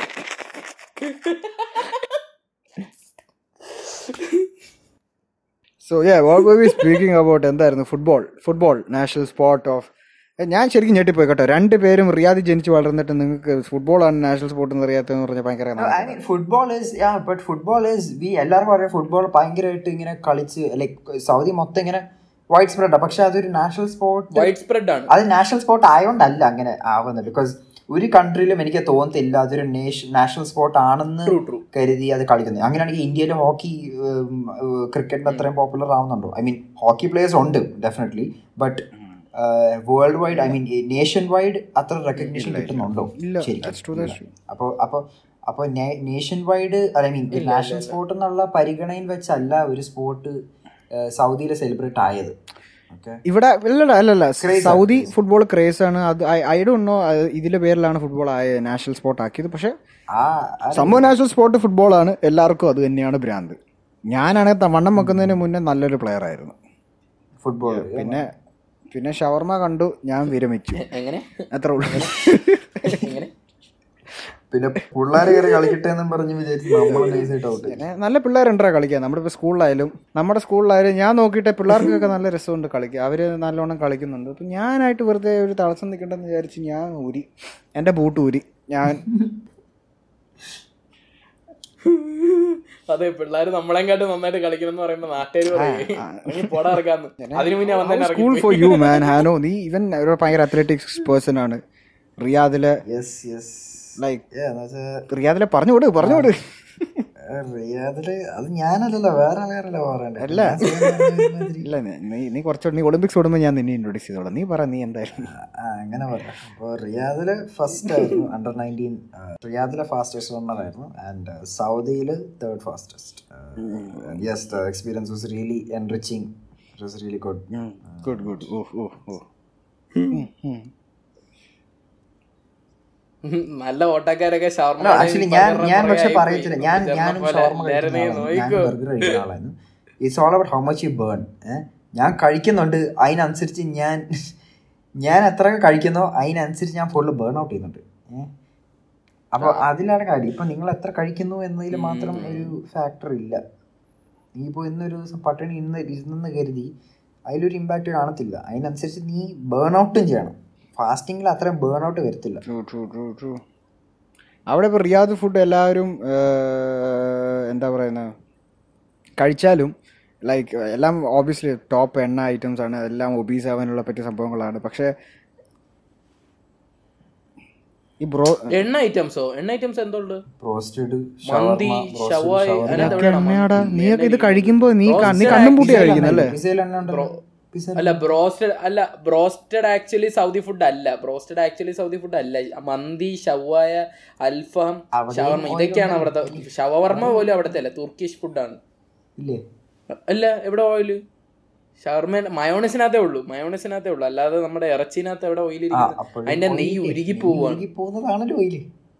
so yeah what were we speaking about എന്തായിരുന്നു football football national sport of ഞാൻ ശരിക്കും ഞെട്ടിപ്പോയി കേട്ടോ രണ്ട് പേരും റിയാദിൽ ജനിച്ച് വളർന്നിട്ട് നിങ്ങൾക്ക് ഫുട്ബോളാണ് നാഷണൽ സ്പോർട്ട് എന്ന് അറിയാത്തതെന്ന് പറഞ്ഞാൽ ഭയങ്കര I mean football is yeah but football is we എല്ലാവർക്കും അറിയാം ഫുട്ബോൾ ഭയങ്കരമായിട്ട് ഇങ്ങനെ കളിച്ച് ലൈക്ക് സൗദി മൊത്തം ഇങ്ങനെ വൈഡ് സ്പ്രെഡാണ് പക്ഷെ അതൊരു നാഷണൽ സ്പോർട്ട് വൈഡ് സ്പ്രെഡ് ആണ് അത് നാഷണൽ സ്പോർട്ട് ആയതുകൊണ്ടല്ല അങ്ങനെ ആവുന്നത് ബിക്കോസ് ഒരു കൺട്രിയിലും എനിക്ക് തോന്നത്തില്ല അതൊരു നാഷണൽ സ്പോർട്ട് ആണെന്ന് ട്രൂ ട്രൂ കരുതി അത് കളിക്കുന്നത് അങ്ങനെയാണെങ്കിൽ ഇന്ത്യയിൽ ഹോക്കി ക്രിക്കറ്റിന് അത്രയും പോപ്പുലർ ആവുന്നുണ്ടോ ഐ മീൻ ഹോക്കി പ്ലേയേഴ്സ് ഉണ്ട് definitely but world wide I mean nation wide അത്ര റെക്കഗ്നീഷൻ കിട്ടുന്നുണ്ടോ ഇല്ല that's true, that's ശരിക്കും true. അപ്പോൾ അപ്പോൾ അപ്പോൾ nation wide I mean national sport എന്നുള്ള പരിഗണനയിൽ വെച്ചല്ല ഒരു സ്പോർട്ട് സൗദിയിൽ സെലിബ്രേറ്റ് ആയത് ഓക്കെ ഇവിടെ അല്ലല്ല അല്ലല്ല Craze സൗദി ഫുട്ബോൾ ക്രേസ് ആണ് അത് ഐ ഡോ നോ ഇതിന്റെ പേരിലാണ് ഫുട്ബോൾ ആയ നാഷണൽ സ്പോർട്ട് ആക്കിയത് പക്ഷെ ആ ആ സംഭവം നാഷണൽ സ്പോർട്ട് ഫുട്ബോൾ ആണ് എല്ലാവർക്കും അത് തന്നെയാണ് ഭ്രാന്ത് ഞാനാണെങ്കിൽ വണ്ണം വെക്കുന്നതിന് മുന്നേ നല്ലൊരു പ്ലെയർ ആയിരുന്നു ഫുട്ബോൾ പിന്നെ പിന്നെ ഷവർമ കണ്ടു ഞാൻ വിരമിച്ചു എങ്ങനെ അത്ര ഉള്ളു എങ്ങനെ പിന്നെ പിള്ളേർ കയറി കളിക്കട്ടെ എന്നും പറഞ്ഞ് വിചാരിച്ചു നമ്മൾ നൈസായിട്ട് ഔട്ട് പിന്നെ നല്ല പിള്ളേരുണ്ടാ കളിക്കാൻ നമ്മുടെ ഇപ്പോൾ സ്കൂളിലായാലും നമ്മുടെ സ്കൂളിലായാലും ഞാൻ നോക്കിയിട്ട് പിള്ളേർക്കൊക്കെ നല്ല രസമുണ്ട് കളിക്കുക അവർ നല്ലോണം കളിക്കുന്നുണ്ട് അപ്പം ഞാനായിട്ട് വെറുതെ ഒരു തടസ്സം നിൽക്കണ്ടെന്ന് വിചാരിച്ച് ഞാൻ ഊരി എൻ്റെ ബൂട്ട് ഊരി ഞാൻ അതെ പിള്ളേര് നമ്മളെക്കാട്ടും നന്നായിട്ട് കളിക്കണം എന്ന് പറയുമ്പോ നാട്ടുകാർ പറയും പോടാ ഇറക്കാന്ന് അതിനു മുന്നേ അവൻ തന്നെ സ്കൂൾ ഫോർ യു മാൻ ഹാനോ നീ ഇവൻ ഒരു ഭയങ്കര അത്ലറ്റിക്സ് പേഴ്സൺ ആണ് റിയാദിലെ യെസ് യെസ് ലൈക്ക് റിയാദിലെ പറഞ്ഞു വിട് പറഞ്ഞു വിട് റിയാദില് അത് ഞാനല്ലല്ലോ വേറെ ആൾക്കാരല്ലോ പറയണ്ടേ അല്ല. ഞാൻ ചെയ്യുന്ന ഒരുമാതിരി- ഇല്ല നീ- നീ നീ കുറച്ചുകൂടി നീ ഒളിമ്പിക്സ് ഓടുമ്പോൾ ഞാൻ നിന്നെ ഇൻട്രൊഡ്യൂസ് ചെയ്തോളാം നീ പറ നീ എന്തായാലും ആ, അങ്ങനെ പറയാം അപ്പോൾ റിയാദില് ഫസ്റ്റ് ആയിരുന്നു അണ്ടർ നയൻറ്റീൻ റിയാദിലെ ഫാസ്റ്റസ്റ്റ് റണ്ണർ ആയിരുന്നു ആൻഡ് സൗദിയിൽ third fastest yes the experience was really enriching it was really good good good oh oh oh നല്ല ഓട്ടക്കാരൊക്കെ ഷവർമ ആക്ച്വലി ഞാൻ ഞാൻ പക്ഷെ പറയത്തില്ല ഞാൻ ഞാനും ഷവർമ കഴിക്കുന്ന ആളാണ്. ഞാൻ ബർഗർ കഴിക്കുന്ന ആളായിരുന്നു it's all about how much you burn ഞാൻ കഴിക്കുന്നുണ്ട് അതിനനുസരിച്ച് ഞാൻ ഞാൻ എത്ര കഴിക്കുന്നോ അതിനനുസരിച്ച് ഞാൻ ഫുള്ള് ബേൺ ഔട്ട് ചെയ്യുന്നുണ്ട് ഏഹ് അപ്പോൾ അതിലാണ് കാര്യം ഇപ്പം നിങ്ങൾ എത്ര കഴിക്കുന്നു എന്നതിൽ മാത്രം ഒരു ഫാക്ടർ ഇല്ല നീ ഇപ്പോൾ ഇന്നൊരു ദിവസം പട്ടിണി ഇന്ന് ഇരുന്നെന്ന് കരുതി അതിലൊരു ഇമ്പാക്റ്റ് കാണത്തില്ല അതിനനുസരിച്ച് നീ ബേൺ ഔട്ടും ചെയ്യണം ഫാസ്റ്റിങ്ങിൽ അത്രയും ബേൺ ഔട്ട് വരത്തില്ല ട്രൂ ട്രൂ ട്രൂ ട്രൂ അവിടെ ഇപ്പോൾ റിയാദ് ഫുഡ് എല്ലാവരും ഏഹ്, എന്താ പറയുന്നത് കഴിച്ചാലും ലൈക്ക് എല്ലാം ഓബിയസ്ലി ടോപ്പ് എണ്ണ ഐറ്റംസ് ആണ് എല്ലാം ഒബീസ് ആവാനുള്ള പറ്റിയ സംഭവങ്ങളാണ് പക്ഷേ ഈ ബ്രോ എണ്ണ ഐറ്റംസോ എണ്ണ ഐറ്റംസ് എന്തോണ്ട് റോസ്റ്റഡ് മന്തി ഷവായി അതിനകത്ത് എവിടെയാണ് എണ്ണയാടാ മന്തി? നീയൊക്കെ ഇത് കഴിക്കുമ്പോൾ നീ ക- നീ Roasted കണ്ണും പൂട്ടിയാ കഴിക്കുന്നല്ലേ പിസയിൽ എണ്ണ ഉണ്ടല്ലോ പിസയിൽ അല്ല ബ്രോസ്റ്റഡ് അല്ല ബ്രോസ്റ്റഡ് ആക്ച്വലി സൗദി ഫുഡ് അല്ല ബ്രോസ്റ്റഡ് ആക്ച്വലി സൗദി ഫുഡ് അല്ല മന്തി ഷവായ അൽഫാം അവിടെയും ഷവർമ ഇതൊക്കെയാണ് അവിടുത്തെ ഷവർമ പോലും അവിടുത്തെ അല്ല തുർക്കിഷ് ഫുഡാണ് ഇല്ലേ അല്ല എവിടെ ഓയില് ഷവർമ മയോണസിനകത്തേ ഉള്ളൂ മയോണസിനകത്തേ ഉള്ളൂ അല്ലാതെ നമ്മുടെ ഇറച്ചിനകത്ത് എവിടെ ഓയിൽ ആ, അപ്പോഴും അതിന്റെ oil നെയ്യ് ഇല്ലേ? ഉരുകി നെയ്യ് പോവാണ് ഉരുകി പോകുന്നതാണല്ലോ ഓയില്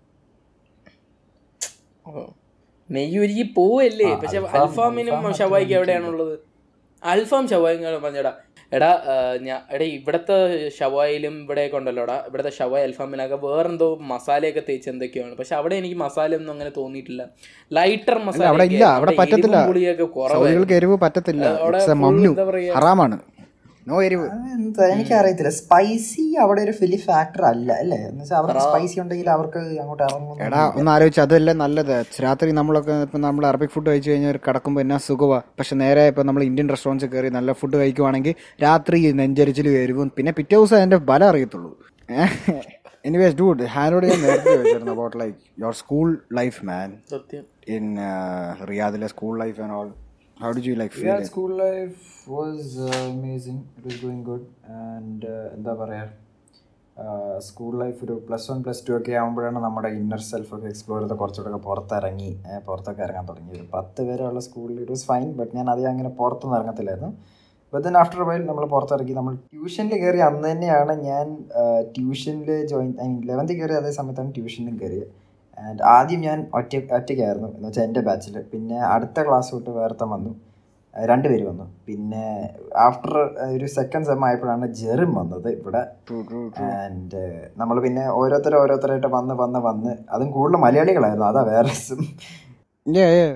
നെയ്യ് ഉരുകി പോവല്ലേ ആ, പക്ഷെ അൽഫാം- അൽഫാമിനും അൽഫാം ഷവായിക്ക് അത്ര എവിടെയാണുള്ളത് അൽഫാം ഷവായും പറഞ്ഞടാ എടാ ആ, ഞാ എടാ ഇവിടത്തെ ഷവായിലും ഇവിടെയൊക്കെ ഉണ്ടല്ലോടാ ഇവിടുത്തെ ഷവായ് അൽഫാമിനൊക്കെ വേറെന്തോ മസാലയൊക്കെ തേച്ച് എന്തൊക്കെയാണ് പക്ഷെ അവിടെ എനിക്ക് മസാല ഒന്നും അങ്ങനെ തോന്നിയിട്ടില്ല ലൈറ്റർ മസാല അവിടെ ഇല്ല അവിടെ പറ്റത്തില്ല പുളിയൊക്കെ കുറവ് സൗദികൾക്ക് എരിവ് പറ്റത്തില്ല അവിടെ ഇറ്റ്സ് എ full മംനു എന്താ പറയാ ഹറാമാണ് നോ എരിവ് എന്താ എനിക്കറിയത്തില്ല സ്പൈസി അവിടെ ഒരു വലിയ ഫാക്ടർ അല്ല അല്ലേ എന്ന് വെച്ചാൽ അവർക്ക് സ്പൈസി ഉണ്ടെങ്കിൽ അവർക്ക് അങ്ങോട്ട് ഇറങ്ങുന്നു എടാ ഒന്ന് ആലോചിച്ച് അതല്ലേ നല്ലത് രാത്രി നമ്മളൊക്കെ ഇപ്പം നമ്മൾ അറബിക് ഫുഡ് കഴിച്ചു കഴിഞ്ഞാൽ കിടക്കുമ്പോൾ എന്നാ സുഖമാ പക്ഷെ നേരെ ഇപ്പം നമ്മൾ ഇന്ത്യൻ റെസ്റ്റോറൻറ്റ്സ് കയറി നല്ല ഫുഡ് കഴിക്കുവാണെങ്കിൽ രാത്രി നെഞ്ചരിച്ചിൽ വരുവും പിന്നെ പിറ്റേ ദിവസം അതിൻ്റെ ബലം അറിയത്തുള്ളൂ എനിവേസ് ഡൂഡ് ഹാനോട് ഞാൻ നേരത്തെ ചോദിച്ചിരുന്നു about like your school life man സത്യം ഇൻ റിയാദിലെ school life and all how do you like feel Yeah, school life was uh, amazing. It was going good. And uh, എന്താ പറയുക സ്കൂൾ ലൈഫ് ഒരു plus one plus two ഒക്കെ ആകുമ്പോഴാണ് നമ്മുടെ inner self ഒക്കെ explore ചെയ്ത് കുറച്ചുകൂടെ പുറത്തിറങ്ങി ഏ, പുറത്തൊക്കെ ഇറങ്ങാൻ തുടങ്ങി ഒരു പത്ത് വരെയുള്ള സ്കൂളിൽ ഇറ്റ് വാസ് ഫൈൻ ബട്ട് ഞാൻ അധികം അങ്ങനെ പുറത്തൊന്നും ഇറങ്ങത്തില്ലായിരുന്നു ബട്ട് ദെൻ ആഫ്റ്റർ വൈൽ നമ്മൾ പുറത്തിറങ്ങി നമ്മൾ ട്യൂഷനിൽ കയറി അന്ന് തന്നെയാണ് ഞാൻ ട്യൂഷനിൽ ജോയിൻ ഐ മീൻ ലെവൻത്തിൽ കയറി അതേ സമയത്താണ് ട്യൂഷനിലും കയറിയത് ആൻഡ് ആദ്യം ഞാൻ ഒറ്റ ഒറ്റയ്ക്കായിരുന്നു എന്ന് വെച്ചാൽ എൻ്റെ ബാച്ചിൽ പിന്നെ അടുത്ത ക്ലാസ് തൊട്ട് വേർത്തം വന്നു ആ, രണ്ടുപേര് വന്നു പിന്നെ ആഫ്റ്റർ ഒരു സെക്കൻഡ് സെം ആയപ്പോഴാണ് ജെറിം വന്നത് ഇവിടെ ആൻഡ് നമ്മൾ പിന്നെ ഓരോരുത്തർ ഓരോരുത്തരായിട്ട് വന്ന് വന്ന് വന്ന് അതും കൂടുതൽ മലയാളികളായിരുന്നു അതാ വേറെ രസം Yeah, yeah.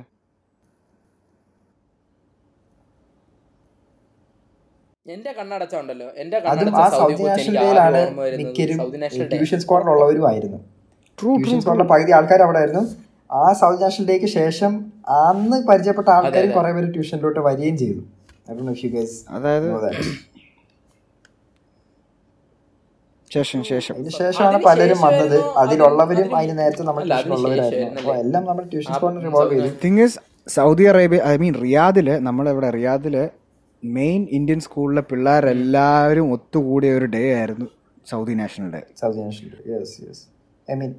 എന്റെ കണ്ണടച്ച ഉണ്ടല്ലോ എന്റെ അതും കണ്ണടച്ച ആ സൗദി സൗദി കൊച്ച് നാഷണൽ എനിക്ക് ഡേയിലാണ് ആദ്യം ഓർമ്മ വരുന്നത് മിക്കരും സൗദി നാഷണൽ ഡേ ട്യൂഷൻ സ്ക്വാഡിലുള്ളവരും ആയിരുന്നു True, ട്യൂഷൻ true, സ്ക്വാഡിലെ പകുതി ആൾക്കാർ അവിടെ ആയിരുന്നു ആ സൗദി നാഷണൽ ഡേക്ക് ശേഷം അന്ന് പരിചയപ്പെട്ട ആൾക്കാർ അതെ. കുറെ പേര് ട്യൂഷനിലോട്ട് വരികയും ചെയ്തു I don't know if you guys അതായത് know that. ശേഷം ശേഷം അതിന് ശേഷമാണ് അതിന് പലരും വന്നത് ശേഷമായിരുന്നു അതിലുള്ളവരും അതിന് അതിന് നേരത്തെ നമ്മൾ അല്ല, അതിന് ട്യൂഷനുള്ളവരായിരുന്നു ശേഷമായിരുന്നു അപ്പോൾ എല്ലാം നമ്മൾ ട്യൂഷൻ ആ, സ്ക്വാഡിന് റിവോൾവ് ചെയ്തു thing is Saudi Arabia I mean റിയാദില് നമ്മളിവിടെ റിയാദില് മെയിൻ ഇന്ത്യൻ സ്കൂളിലെ പിള്ളേരെല്ലാവരും ഒത്തുകൂടിയ ഒരു ഡേ ആയിരുന്നു Saudi national day Saudi national yes yes I mean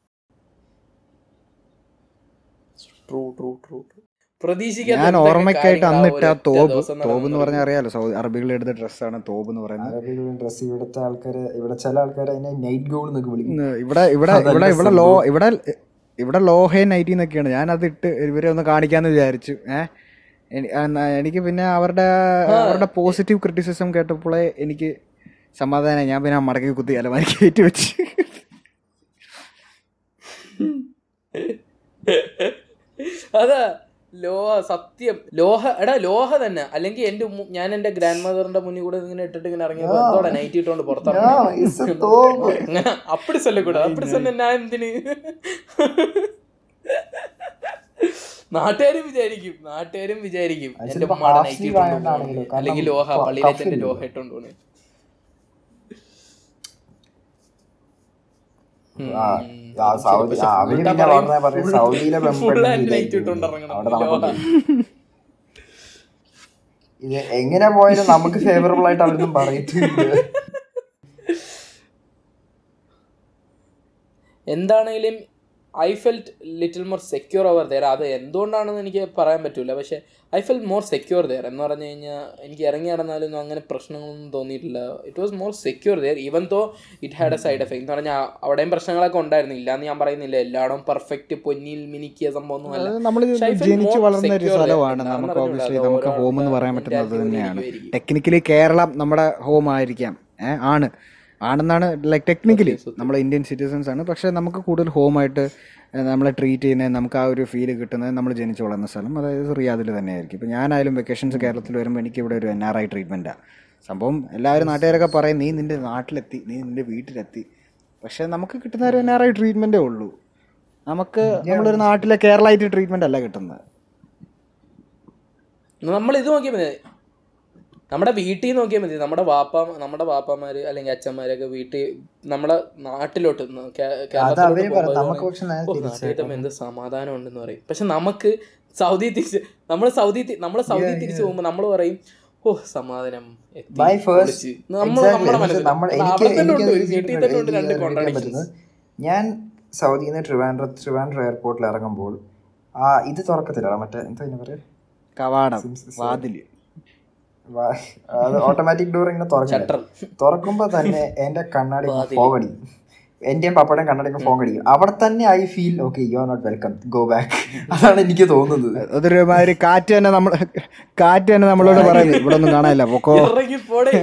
true true true പ്രതീക്ഷിക്കാത്ത ഞാൻ എന്തൊക്കെ ഓർമ്മയ്ക്കായിട്ട് കാര്യങ്ങളാ അന്നിട്ട് ആ ഒരൊറ്റ തോബ് ദിവസം തോബ് എന്ന് നടന്നത്. പറഞ്ഞാൽ അറിയാലോ സൗദി അറബികൾ എടുത്ത ഡ്രസ്സാണ് തോബ് എന്ന് പറയുന്നത് അറബികളും ഡ്രസ് ഇവിടുത്തെ ആൾക്കാർ ഇവിടെ ചില ആൾക്കാർ അതിനെ നൈറ്റ് ഗോൾ എന്നൊക്കെ വിളിക്കും ഇന്ന് ഇവിടെ ഇവിടെ അതല്ല ഇവിടെ ഇവിടെ ലോ സംഭവം. ഇവിടെ ഇവിടെ ലോ ഹേ നൈറ്റി എന്നൊക്കെയാണ് ഞാൻ അത് ഇട്ട് ഇവരെ ഒന്ന് കാണിക്കാന്ന് വിചാരിച്ചു ഏഹ് എനിക്ക് പിന്നെ അവരുടെ അവരുടെ പോസിറ്റീവ് ക്രിറ്റിസിസം കേട്ടപ്പോഴേ എനിക്ക് സമാധാനം ഞാൻ പിന്നെ ആ മടക്കി കുത്തി അലമാരി കയറ്റി വെച്ച് അതാ ലോഹ സത്യം ലോഹ എടാ ലോഹ തന്നെ അല്ലെങ്കിൽ എന്റെ ഉമ്മ- ഞാൻ എന്റെ ഗ്രാൻഡ് മദറിന്റെ മുന്നിൽ കൂടെ ഇങ്ങനെ ഇട്ടിട്ട് ഇങ്ങനെ ഇറങ്ങിയപ്പോ എന്തോടെ നൈറ്റ് ഇട്ടോണ്ട് പുറത്തിറങ്ങി it's a തോബ്. അങ്ങനെ അപ്പടി ചൊല്ലക്കൂടാ അപ്പടി ചൊല്ല ഞാൻ എന്തിന് നാട്ടുകാരും വിചാരിക്കും നാട്ടുകാരും വിചാരിക്കും അത് എന്റെ ചിലപ്പോ ഉമ്മാടെ half നൈറ്റ് sleeve ഇട്ടോണ്ട് ആയതുകൊണ്ടാണെങ്കിലോ, പോകുന്നു കാരണം അല്ലെങ്കിൽ ലോഹ ക- പള്ളിയിലെ കഫില്ലേ? ലോഹ ഇട്ടോണ്ട് പോണേ ആ, ആ, സൗദി ആ, അവര് പിന്നെ പറഞ്ഞ പറയും സൗദിയിലെ പെൺപിള്ളേര് നൈറ്റ് ഇതായിരിക്കും. ഇട്ടോണ്ട് ഇറങ്ങണം അവിടെ ലോഹ നമുക്ക് ഇത് എങ്ങനെ പോയാലും നമുക്ക് ഫേവറബിൾ ആയിട്ട് അവരൊന്നും പറയത്തില്ല എന്താണെങ്കിലും I felt little more secure over there അത് എന്തുകൊണ്ടാണെന്ന് എനിക്ക് പറയാൻ പറ്റൂല പക്ഷെ I felt more secure there എന്ന് പറഞ്ഞു കഴിഞ്ഞാൽ എനിക്ക് ഇറങ്ങി നടന്നാലൊന്നും അങ്ങനെ പ്രശ്നങ്ങളൊന്നും തോന്നിയിട്ടില്ല it was more secure there even though it had a side effect എന്ന് പറഞ്ഞാൽ അവിടെയും പ്രശ്നങ്ങളൊക്കെ ഉണ്ടായിരുന്നു ഇല്ലാന്ന് ഞാൻ പറയുന്നില്ല എല്ലായിടവും പെർഫെക്റ്റ് പൊന്നിയിൽ മിനിക്കിയ സംഭവമൊന്നും അല്ല നമ്മൾ പക്ഷെ I felt ജനിച്ചു more വളർന്ന ഒരു secure there. സ്ഥലമാണ് എന്താണെന്ന് നമുക്ക് അറിഞ്ഞൂടാ. ഓബിയസ്ലി അത് നമുക്ക് ഓരോ ഹോം എന്ന് ആളുടെ പറയാൻ പറ്റുന്നത് mentality തന്നെയാണ് ഇരിക്കുമായിരിക്കും. ടെക്നിക്കലി കേരളം നമ്മുടെ ഹോം ആയിരിക്കാം ഏഹ് ആണ് ആണെന്നാണ് ലൈക്ക് ടെക്നിക്കലി നമ്മൾ ഇന്ത്യൻ സിറ്റിസൺസ് ആണ് പക്ഷെ നമുക്ക് കൂടുതൽ ഹോമായിട്ട് നമ്മളെ ട്രീറ്റ് ചെയ്യുന്നത് നമുക്ക് ആ ഒരു ഫീല് കിട്ടുന്നത് നമ്മൾ ജനിച്ചു വളർന്ന സ്ഥലം അതായത് റിയാദിൽ തന്നെയായിരിക്കും ഇപ്പം ഞാനായാലും വെക്കേഷൻസ് കേരളത്തിൽ വരുമ്പോൾ എനിക്ക് ഇവിടെ ഒരു എൻ ആർ ഐ ട്രീറ്റ്മെൻറ്റാണ് സംഭവം എല്ലാവരും നാട്ടുകാരൊക്കെ പറയും നീ നിന്റെ നാട്ടിലെത്തി നീ നിന്റെ വീട്ടിലെത്തി പക്ഷെ നമുക്ക് കിട്ടുന്ന ഒരു എൻ ആർ ഐ ട്രീറ്റ്മെൻറ്റേ ഉള്ളൂ നമുക്ക് നമ്മളൊരു നാട്ടിലെ കേരളമായിട്ട് ട്രീറ്റ്മെന്റ് അല്ല കിട്ടുന്നത് നമ്മൾ ഇത് നോക്കിയാൽ മതി നമ്മുടെ വീട്ടിൽ നോക്കിയാൽ മതി നമ്മുടെ വാപ്പ നമ്മുടെ വാപ്പമാര് അല്ലെങ്കിൽ അച്ഛന്മാരൊക്കെ വീട്ടിൽ നമ്മുടെ നാട്ടിലോട്ട് ന- കേ- അത് കേരളത്തിലോട്ട് അവര് പറയും പോകുമ്പോൾ നമുക്ക് പക്ഷെ നേരെ ഓ, തിരിച്ചാ നാട്ടിൽ തമ്മിൽ എന്ത് സമാധാനം ഉണ്ടെന്ന് പറയും പക്ഷെ നമുക്ക് സൗദി തിരിച്ച് നമ്മൾ സൗദി നമ്മൾ സൗദി തിരിച്ചു പോകുമ്പോൾ നമ്മൾ പറയും ഓ സമാധാനം എത്തി, My first- പൊളിച്ച്." നമ്മൾ Exactly. നമ്മുടെ എന്ന് മനസ്സിൽ വെച്ചാൽ നമ്മൾ എനിക്ക് അവിടെ തന്നെ എനിക്ക് ഉണ്ട് അത് ഒരു വീട്ടിൽ തന്നെ ഉണ്ട് രണ്ട് എനിക്ക് അറിയിക്കാൻ കോൺട്രാഡിക്ഷൻസ് പറ്റുന്നത് ഞാൻ സൗദിയിൽ നിന്ന് ട്രിവാൻഡ്ര ട്രിവാൻഡ്ര എയർപോർട്ടിൽ ഇറങ്ങുമ്പോൾ ആ ഇത് തുറക്കത്തില്ല മറ്റേ എന്താ ഇതിന് പറയാ കവാടം വാതില് വാ- അത് ഓട്ടോമാറ്റിക് ഡോർ ഇങ്ങനെ തുറക്കില്ല തുറക്കുമ്പോ തന്നെ എന്റെ കണ്ണാടി ഫോൺ അടിക്കും എന്റെയും പപ്പടയും കണ്ണാടിക്കും ഫോൺ അടിക്കും അവിടെ തന്നെ I feel okay you are not welcome go back അതാണ് എനിക്ക് തോന്നുന്നത് അതൊരു മാതിരി കാറ്റ് തന്നെ നമ്മൾ കാറ്റ് തന്നെ നമ്മളോട് പറയുന്നത് ഇവിടെ ഒന്നും കാണാനില്ല പൊക്കോ ഇറങ്ങി പോടെ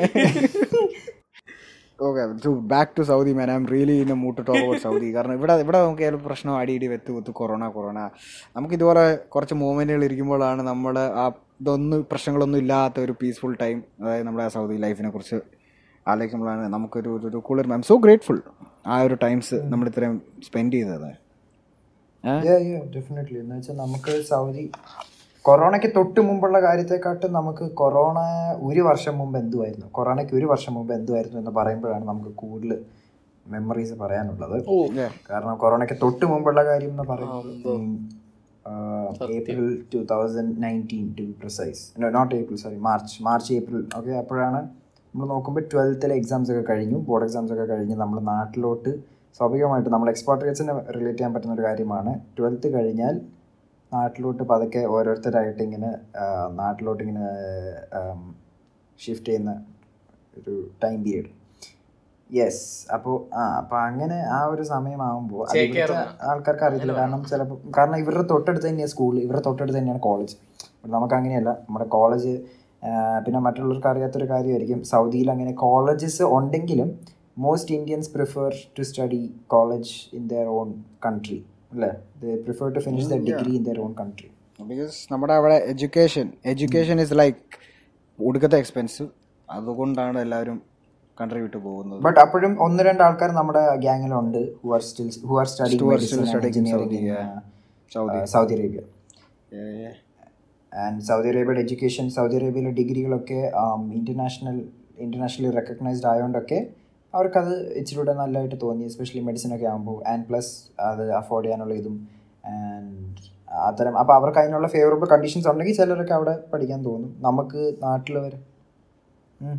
okay back to Saudi man I'm really in mood talk about Saudi കാരണം ഇവിടെ ഇവിടെ നമുക്ക് ഏതൊരു പ്രശ്നം അടി ഇടി വെത്ത് വെത്ത് കൊറോണ കൊറോണ നമുക്ക് ഇതുപോലെ കുറച്ച് മൂവ്മെന്റുകൾ ഇരിക്കുമ്പോഴാണ് നമ്മൾ ആ ഇതൊന്നും പ്രശ്നങ്ങളൊന്നും ഇല്ലാത്ത ഒരു പീസ്ഫുൾ ടൈം അതായത് നമ്മുടെ ആ സൗദി ലൈഫിനെ കുറിച്ച് ആലോചിക്കുമ്പോഴാണ് നമുക്കൊരു ഒരു- ഒരു cooler I'm so grateful ആ ഒരു ടൈംസ് നമ്മൾ ഇത്രയും സ്പെൻഡ് ചെയ്തത് ഡെഫിനറ്റ്ലി എന്ന് വെച്ചാൽ നമുക്ക് സൗദി കൊറോണയ്ക്ക് തൊട്ട് മുമ്പുള്ള കാര്യത്തെക്കാട്ടും നമുക്ക് കൊറോണ ഒരു വർഷം മുമ്പ് എന്തുമായിരുന്നു കൊറോണയ്ക്ക് ഒരു വർഷം മുമ്പ് എന്തുമായിരുന്നു എന്ന് പറയുമ്പോഴാണ് നമുക്ക് കൂടുതൽ മെമ്മറീസ് പറയാനുള്ളത് ഓ കാരണം കൊറോണയ്ക്ക് തൊട്ട് മുമ്പുള്ള കാര്യം എന്ന് പറയുന്നത് April two thousand nineteen to precise not April sorry March March April okay അപ്പോഴാണ് നമ്മൾ നോക്കുമ്പോൾ ട്വൽത്തിലെ എക്സാംസ് ഒക്കെ കഴിഞ്ഞു ബോർഡ് എക്സാംസ് ഒക്കെ കഴിഞ്ഞ് നമ്മൾ നാട്ടിലോട്ട് സ്വാഭാവികമായിട്ട് നമ്മൾ എക്സ്പാട്രിയറ്റ്സിനെ റിലേറ്റ് ചെയ്യാൻ പറ്റുന്ന ഒരു കാര്യമാണ് ട്വൽത്ത് കഴിഞ്ഞാൽ നാട്ടിലോട്ട് പതുക്കെ ഓരോരുത്തരായിട്ട് ഇങ്ങനെ ആ, നാട്ടിലോട്ട് ഇങ്ങനെ ഷിഫ്റ്റ് ചെയ്യുന്ന ഒരു ടൈം പീരീഡ് യെസ് അപ്പോൾ ആ അപ്പോൾ അങ്ങനെ ആ ഒരു സമയമാകുമ്പോൾ അത് ചേക്കേറുന്ന. ഇവിടുത്തെ ആൾക്കാർക്ക് അറിയില്ല കാരണം ചിലപ്പോൾ കാരണം ഇവരുടെ തൊട്ടടുത്ത് തന്നെയാണ് സ്കൂൾ ഇവരുടെ തൊട്ടടുത്ത് തന്നെയാണ് കോളേജ് നമുക്ക് അങ്ങനെയല്ല നമ്മുടെ കോളേജ് പിന്നെ മറ്റുള്ളവർക്ക് അറിയാത്തൊരു കാര്യമായിരിക്കും സൗദിയിൽ അങ്ങനെ കോളേജസ് ഉണ്ടെങ്കിലും most Indians prefer to study college in their own country അല്ലേ they prefer to finish the degree in their own country because നമ്മുടെ അവിടെ എഡ്യൂക്കേഷൻ എഡ്യൂക്കേഷൻ ഇസ് ലൈക്ക് ഒടുക്കത്തെ എക്സ്പെൻസ് അതുകൊണ്ടാണ് എല്ലാവരും കൺട്രി വിട്ട് പോകുന്നത് ബട്ട് അപ്പോഴും ഒന്ന് രണ്ട് ആൾക്കാർ നമ്മുടെ ഗ്യാങ്ങിലുണ്ട് who are still who are study Who are still studying in Saudi, yeah. Saudi. Saudi Arabia Yeah, yeah. And Saudi അറേബ്യയുടെ എഡ്യൂക്കേഷൻ സൗദി അറേബ്യയിലെ ഡിഗ്രികളൊക്കെ ഇൻ്റർനാഷണൽ ഇൻ്റർനാഷണലി റെക്കഗ്നൈസ്ഡ് ആയതുകൊണ്ടൊക്കെ അവർക്കത് ഇച്ചിരൂടെ നല്ലതായിട്ട് തോന്നി എസ്പെഷ്യലി മെഡിസിൻ ഒക്കെ ആകുമ്പോൾ ആൻഡ് പ്ലസ് അത് അഫോർഡ് ചെയ്യാനുള്ള ഇതും ആൻഡ് അത്തരം അപ്പോൾ അവർക്ക് അതിനുള്ള ഫേവറബിൾ കണ്ടീഷൻസ് ഉണ്ടെങ്കിൽ ചിലരൊക്കെ അവിടെ പഠിക്കാൻ തോന്നും നമുക്ക് നാട്ടിൽ വരെ ഉം.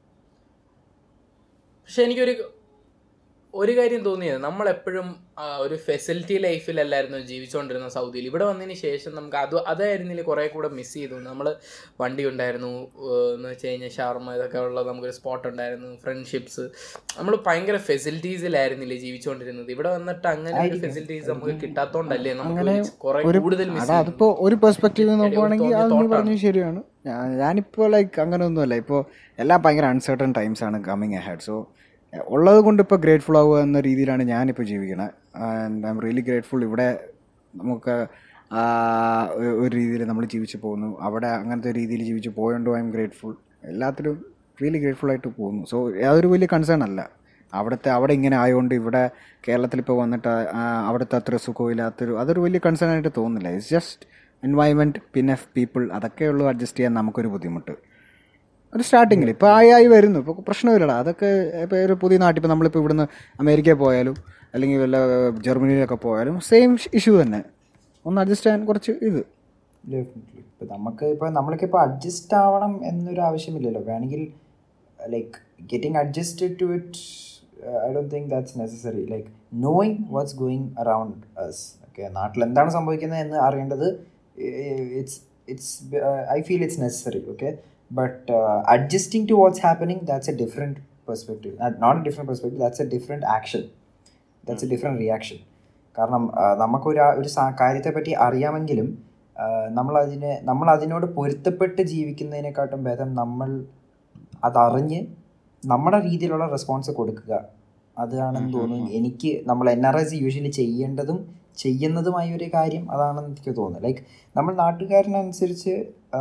പക്ഷെ എനിക്കൊരു ഒരു കാര്യം തോന്നിയത് നമ്മളെപ്പോഴും ആ, ഒരു ഫെസിലിറ്റി ലൈഫിലല്ലായിരുന്നു ജീവിച്ചുകൊണ്ടിരുന്ന സൗദിയിൽ ഇവിടെ വന്നതിന് ശേഷം നമുക്ക് അത് അതായിരുന്നില്ല കുറേ കൂടെ മിസ് ചെയ്തു നമ്മൾ വണ്ടി ഉണ്ടായിരുന്നു ഏഹ്, എന്ന് വെച്ച് കഴിഞ്ഞാൽ ഷാർമ ഇതൊക്കെ ഉള്ള നമുക്കൊരു സ്പോട്ട് ഉണ്ടായിരുന്നു ഫ്രണ്ട്ഷിപ്സ് നമ്മൾ ഭയങ്കര ഫെസിലിറ്റീസിലായിരുന്നില്ലേ ജീവിച്ചുകൊണ്ടിരുന്നത് ഇവിടെ വന്നിട്ട് അങ്ങനെ ഒരു ഫെസിലിറ്റീസ് നമുക്ക് കിട്ടാത്തോണ്ടല്ലേ നമുക്ക് കുറെ ഒരു കൂടുതൽ മിസ് അതാ അതിപ്പോ ഒരു പെർസ്പെക്റ്റീവ് നോക്കുവാണെങ്കിൽ തോന്നിയ അത് നീ thought പറഞ്ഞത് ശരിയാണ് ഞാൻ- ഞാനിപ്പോ ലൈക്ക് അങ്ങനെ ഒന്നുമല്ല ഇപ്പോൾ എല്ലാം ഭയങ്കര അൺസർട്ടൺ ടൈംസ് ആണ് കമ്മിങ് അഹെഡ് സോ ഉള്ളത് കൊണ്ട് ഇപ്പോൾ ഗ്രേറ്റ്ഫുൾ ആവുക എന്ന രീതിയിലാണ് ഞാനിപ്പോൾ ജീവിക്കണത് and I'm really grateful ഇവിടെ നമുക്ക് ആ, ഒരു- ഒരു രീതിയിൽ നമ്മൾ ജീവിച്ചു പോകുന്നു അവിടെ അങ്ങനത്തെ രീതിയിൽ ജീവിച്ച് പോയോണ്ടോ ഐ എം ഗ്രേറ്റ്ഫുൾ എല്ലാത്തിലും റിയലി ഗ്രേറ്റ്ഫുൾ ആയിട്ട് പോകുന്നു സോ അതൊരു വലിയ കൺസേൺ അല്ല അവിടുത്തെ അവിടെ ഇങ്ങനെ ആയതുകൊണ്ട് ഇവിടെ കേരളത്തിൽ ഇപ്പോൾ വന്നിട്ട് ആ, അവിടുത്തെ അത്ര സുഖമില്ലാത്തൊരു അതൊരു വലിയ കൺസേൺ ആയിട്ട് തോന്നുന്നില്ല ഇറ്റ്സ് ജസ്റ്റ് എൻവയൺമെൻറ്റ് പിന്നെ പീപ്പിൾ അതൊക്കെ ഉള്ളൂ അഡ്ജസ്റ്റ് ചെയ്യാൻ നമുക്കൊരു ബുദ്ധിമുട്ട് ഒരു സ്റ്റാർട്ടിങ്ങിൽ ഇപ്പോൾ ആയി ആയി വരുന്നു ഇപ്പോൾ പ്രശ്നമില്ലടാ അതൊക്കെ ഇപ്പോൾ ഒരു പുതിയ നാട്ടിൽ ഇപ്പോൾ നമ്മളിപ്പോൾ ഇവിടുന്ന് അമേരിക്കയിൽ പോയാലും അല്ലെങ്കിൽ വല്ല ജർമ്മനിയിലൊക്കെ പോയാലും സെയിം ഇഷ്യൂ തന്നെ ഒന്ന് അഡ്ജസ്റ്റ് ചെയ്യാൻ കുറച്ച് ഇത് ഡെഫിനറ്റ്ലി ഇപ്പം നമുക്ക് ഇപ്പോൾ നമ്മൾക്ക് ഇപ്പോൾ അഡ്ജസ്റ്റ് ആവണം എന്നൊരു ആവശ്യമില്ലല്ലോ വേണമെങ്കിൽ like getting adjusted to it I don't think that's necessary like knowing what's going around us okay നാട്ടിൽ എന്താണ് സംഭവിക്കുന്നത് എന്ന് അറിയേണ്ടത് it's it's I feel it's necessary okay but adjusting to what's happening that's a different perspective not a different perspective that's a different action that's a different reaction കാരണം ആ, നമുക്കൊരു ആ- ഒരു സാ- കാര്യത്തെപ്പറ്റി അറിയാമെങ്കിലും ആ, നമ്മളതിനെ നമ്മൾ അതിനോട് പൊരുത്തപ്പെട്ട് ജീവിക്കുന്നതിനെക്കാട്ടും ഭേദം നമ്മൾ അതറിഞ്ഞ് നമ്മുടെ രീതിയിലുള്ള റെസ്പോൺസ് കൊടുക്കുക അതാണെന്ന് തോന്നുന്നു എനിക്ക് നമ്മൾ എൻ ആർ എസ് യൂഷ്വലി ചെയ്യേണ്ടതും ചെയ്യുന്നതുമായ ഒരു കാര്യം അതാണെന്ന് എനിക്ക് തോന്നുന്നു ലൈക്ക് നമ്മൾ നാട്ടുകാരനനുസരിച്ച്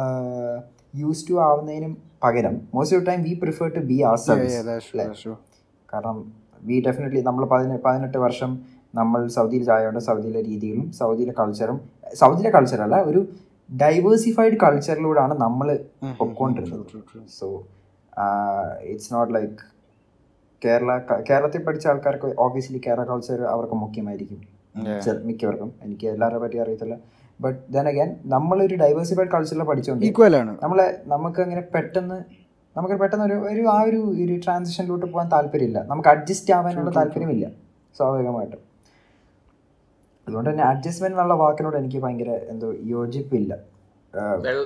യൂസ് ടു ആവുന്നതിനും പകരം most of time we prefer to be our service കാരണം വി ഡെഫിനറ്റ്ലി നമ്മൾ പതിനെ പതിനെട്ട് വർഷം നമ്മൾ സൗദിയിൽ ചായയുണ്ട് സൗദിയിലെ രീതികളും സൗദിയിലെ കൾച്ചറും സൗദിയിലെ കൾച്ചറല്ല ഒരു ഡൈവേഴ്സിഫൈഡ് കൾച്ചറിലൂടെയാണ് നമ്മൾ പൊക്കോണ്ടിരുന്നത് so it's not like Kerala കേരളത്തിൽ പഠിച്ച ആൾക്കാർക്ക് ഓബിയസ്ലി കേരള കൾച്ചർ അവർക്ക് മുഖ്യമായിരിക്കും ചെ- മിക്കവർക്കും എനിക്ക് എല്ലാവരെ പറ്റി അറിയത്തില്ല ബട്ട് ദെൻ അഗൈൻ നമ്മളൊരു ഡൈവേഴ്സിഫൈഡ് കൾച്ചറിൽ പഠിച്ചുകൊണ്ട് ഈക്വൽ ആണ് നമ്മളെ നമുക്ക് അങ്ങനെ പെട്ടെന്ന് നമുക്ക് പെട്ടെന്ന് ഒരു ഒരു ആ ഒരു ഒരു ട്രാൻസിഷനിലോട്ട് പോകാൻ താല്പര്യമില്ല നമുക്ക് അഡ്ജസ്റ്റ് ആവാനുള്ള താല്പര്യമില്ല സ്വാഭാവികമായിട്ടും അതുകൊണ്ട് തന്നെ അഡ്ജസ്റ്റ്മെന്റ് എന്നുള്ള വാക്കിനോട് എനിക്ക് ഭയങ്കര എന്തോ യോജിപ്പില്ല ആഹ് വെള്ള-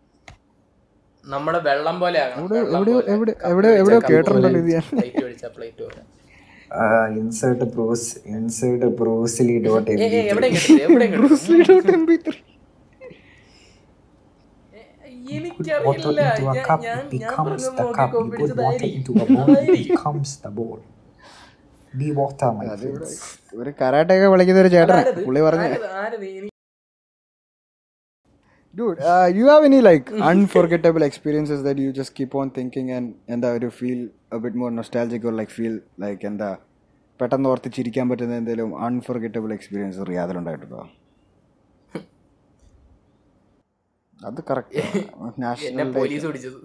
നമ്മുടെ വെള്ളം പോലെ ആകണം. എവിടെ- വെള്ളം എവിടെയോ- പോലെ. എവിടെ- കപ്പ് എവിടെയോ- ഒഴിച്ചാ എവിടെയോ കപ്പ് കേട്ടിട്ടുണ്ടല്ലോ ഇത് പോലെ. ഞാൻ. പ്ലേറ്റ് ഒഴിച്ചാ പ്ലേറ്റ് പോലെ. Insert Bruce insert Bruce Lee dot ഏ, ഏ, എവിടെയും കിട്ടില്ല, എവിടെയും കിട്ടില്ല. എനിക്കറിയില്ല ഞാൻ- ഞാൻ ഞാൻ പറഞ്ഞത് നോക്കി കോപ്പിടിച്ചതായിരിക്കും ഒരു കരാട്ടയൊക്കെ വിളിക്കുന്ന ഒരു ചേട്ടനാ ആരത്? പുള്ളി പറഞ്ഞ ആരത്? ആരത്? എനിക്ക് Dude, uh, you have any like unforgettable experiences that you just keep on thinking and and uh, you feel a bit more nostalgic or like feel like എന്താ പെട്ടെന്ന് ഓർത്ത് ചിരിക്കാൻ പറ്റുന്ന എന്തെങ്കിലും അൺഫോർഗറ്റബിൾ എക്സ്പീരിയൻസ് റിയാദിലുണ്ടായിട്ടുണ്ടോ അത് കറക്റ്റ് എന്നെ നാഷണൽ പോലീസ് പിടിച്ചത്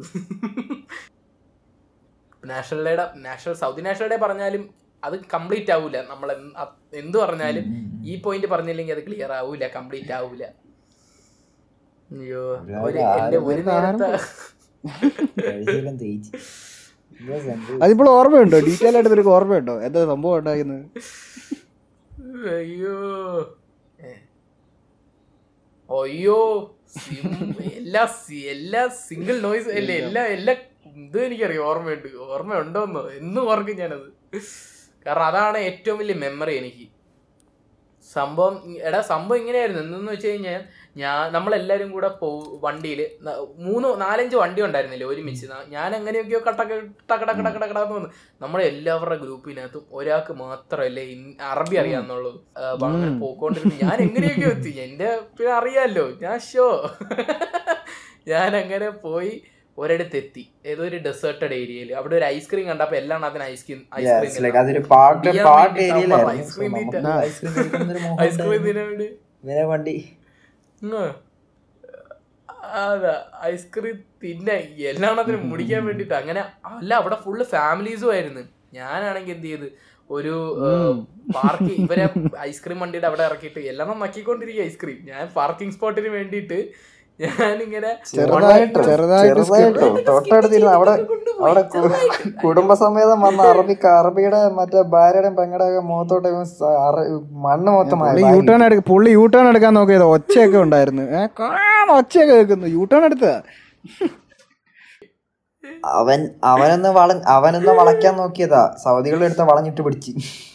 national ഡേയുടെ നാഷണൽ സൗദി നാഷണൽ ഡേ പറഞ്ഞാലും അത് കംപ്ലീറ്റ് ആവൂല നമ്മൾ എന്ത് അ- എന്ത് പറഞ്ഞാലും ഈ പോയിന്റ് പറഞ്ഞില്ലെങ്കിൽ അത് ക്ലിയർ ആവൂല കംപ്ലീറ്റ് ആവൂല അയ്യോ ഒരു എന്റെ ഒരു നേരത്തെ അതിപ്പോൾ ഓർമ്മയുണ്ടോ ഡീറ്റെയിൽ ആയിട്ട് നിനക്ക് ഓർമ്മയുണ്ടോ എന്താ സംഭവം ഉണ്ടായിരുന്നത് അയ്യോ ഏ. അയ്യോ സിം- എല്ലാ സി- എല്ലാ സിംഗിൾ നോയ്സ് അല്ലേ എല്ലാ എല്ലാ ഇതും എനിക്കറിയാം ഓർമ്മയുണ്ട് ഓർമ്മയുണ്ടോന്നോ എന്നും ഓർക്കും ഞാനത് കാരണം അതാണ് ഏറ്റവും വലിയ മെമ്മറി എനിക്ക് സംഭവം എടാ സംഭവം ഇങ്ങനെയായിരുന്നു എന്തെന്ന് വെച്ച് കഴിഞ്ഞാൽ ഞാൻ നമ്മളെല്ലാരും കൂടെ പോ വണ്ടിയിൽ മൂന്ന് നാലഞ്ച് വണ്ടി ഉണ്ടായിരുന്നില്ലേ ഒരുമിച്ച് ന- ഞാൻ എങ്ങനെയൊക്കെയോ കട്ടക്ക ടക്കടക്കടക്കടക്കടന്ന് വന്നു നമ്മളെ എല്ലാവരുടെ ഗ്രൂപ്പിനകത്തും ഒരാൾക്ക് മാത്രമല്ലേ ഇൻ- അറബി അറിയാന്നുള്ളൂ ആ, അപ്പൊ അങ്ങനെ പോയിക്കൊണ്ടിരുന്നു ഞാൻ എങ്ങനെയൊക്കെയോ എത്തി എന്റെ പിന്നെ അറിയാലോ ഞാൻ ഷോ ഞാൻ അങ്ങനെ പോയി ഒരിടത്ത് എത്തി ഏതോ ഒരു ഡെസേർട്ടഡ് ഏരിയയിൽ അവിടെ ഒരു ഐസ്ക്രീം കണ്ടപ്പോ എല്ലാം അതിന് ഐസ്ക്രീം Yes, like അതൊരു പാട്ട് Beer പാട്ട് വേണ്ടിയിട്ട് ഏരിയയിലായിരുന്നു നമ്മൾ ice cream So, തീറ്റ. നമുക്ക് ice cream കഴിക്കുന്നൊരു മോഹം ഐസ്ക്രീം ഉണ്ടായിരുന്നു. തിന്നാൻ വേണ്ടി ഇങ്ങനെ വണ്ടി ഉം. അതാ ഐസ്ക്രീം തിന്നെ എല്ലാണത്തിനും മുടിക്കാൻ വേണ്ടിട്ട് അങ്ങനെ അല്ല അവിടെ ഫുള്ള് ഫാമിലീസും ആയിരുന്നു ഞാനാണെങ്കിൽ എന്ത് ചെയ്ത് ഒരു പാർക്ക് ഇവരെ ഐസ്ക്രീം വണ്ടിയുടെ അവിടെ ഇറക്കിയിട്ട് എല്ലാം നക്കിക്കൊണ്ടിരിക്കുക ഐസ്ക്രീം ഞാൻ പാർക്കിംഗ് സ്പോട്ടിന് വേണ്ടിയിട്ട് ഞാനിങ്ങനെ ചെറുതായിട്ട് ചെറുതായിട്ട് ചെറുതായിട്ടോ തൊട്ടടുത്തിരുന്ന് അവിടെ അവിടെ കു- കുടുംബസമേതം വന്ന അറബിക്ക് അറബിയുടെ മറ്റേ ഭാര്യയുടെ പെങ്ങടെ ഒക്കെ മുഖത്തോട്ട് ഇവൻ സ- അറ- മണ്ണ് മൊത്തമായി പുള്ളി യൂ ടേൺ എടുക്ക പുള്ളി യൂ ടേൺ എടുക്കാൻ നോക്കിയത് ഒച്ചയൊക്കെ ഉണ്ടായിരുന്നു ഏഹ് ഒച്ചയൊക്കെ കേൾക്കുന്നു യൂ ടേൺ എടുത്തതാ അവൻ അവനൊന്ന് വള അവനൊന്ന് വളയ്ക്കാൻ നോക്കിയതാ സൗദികളുടെ അടുത്ത് വളഞ്ഞിട്ട് പിടിച്ച്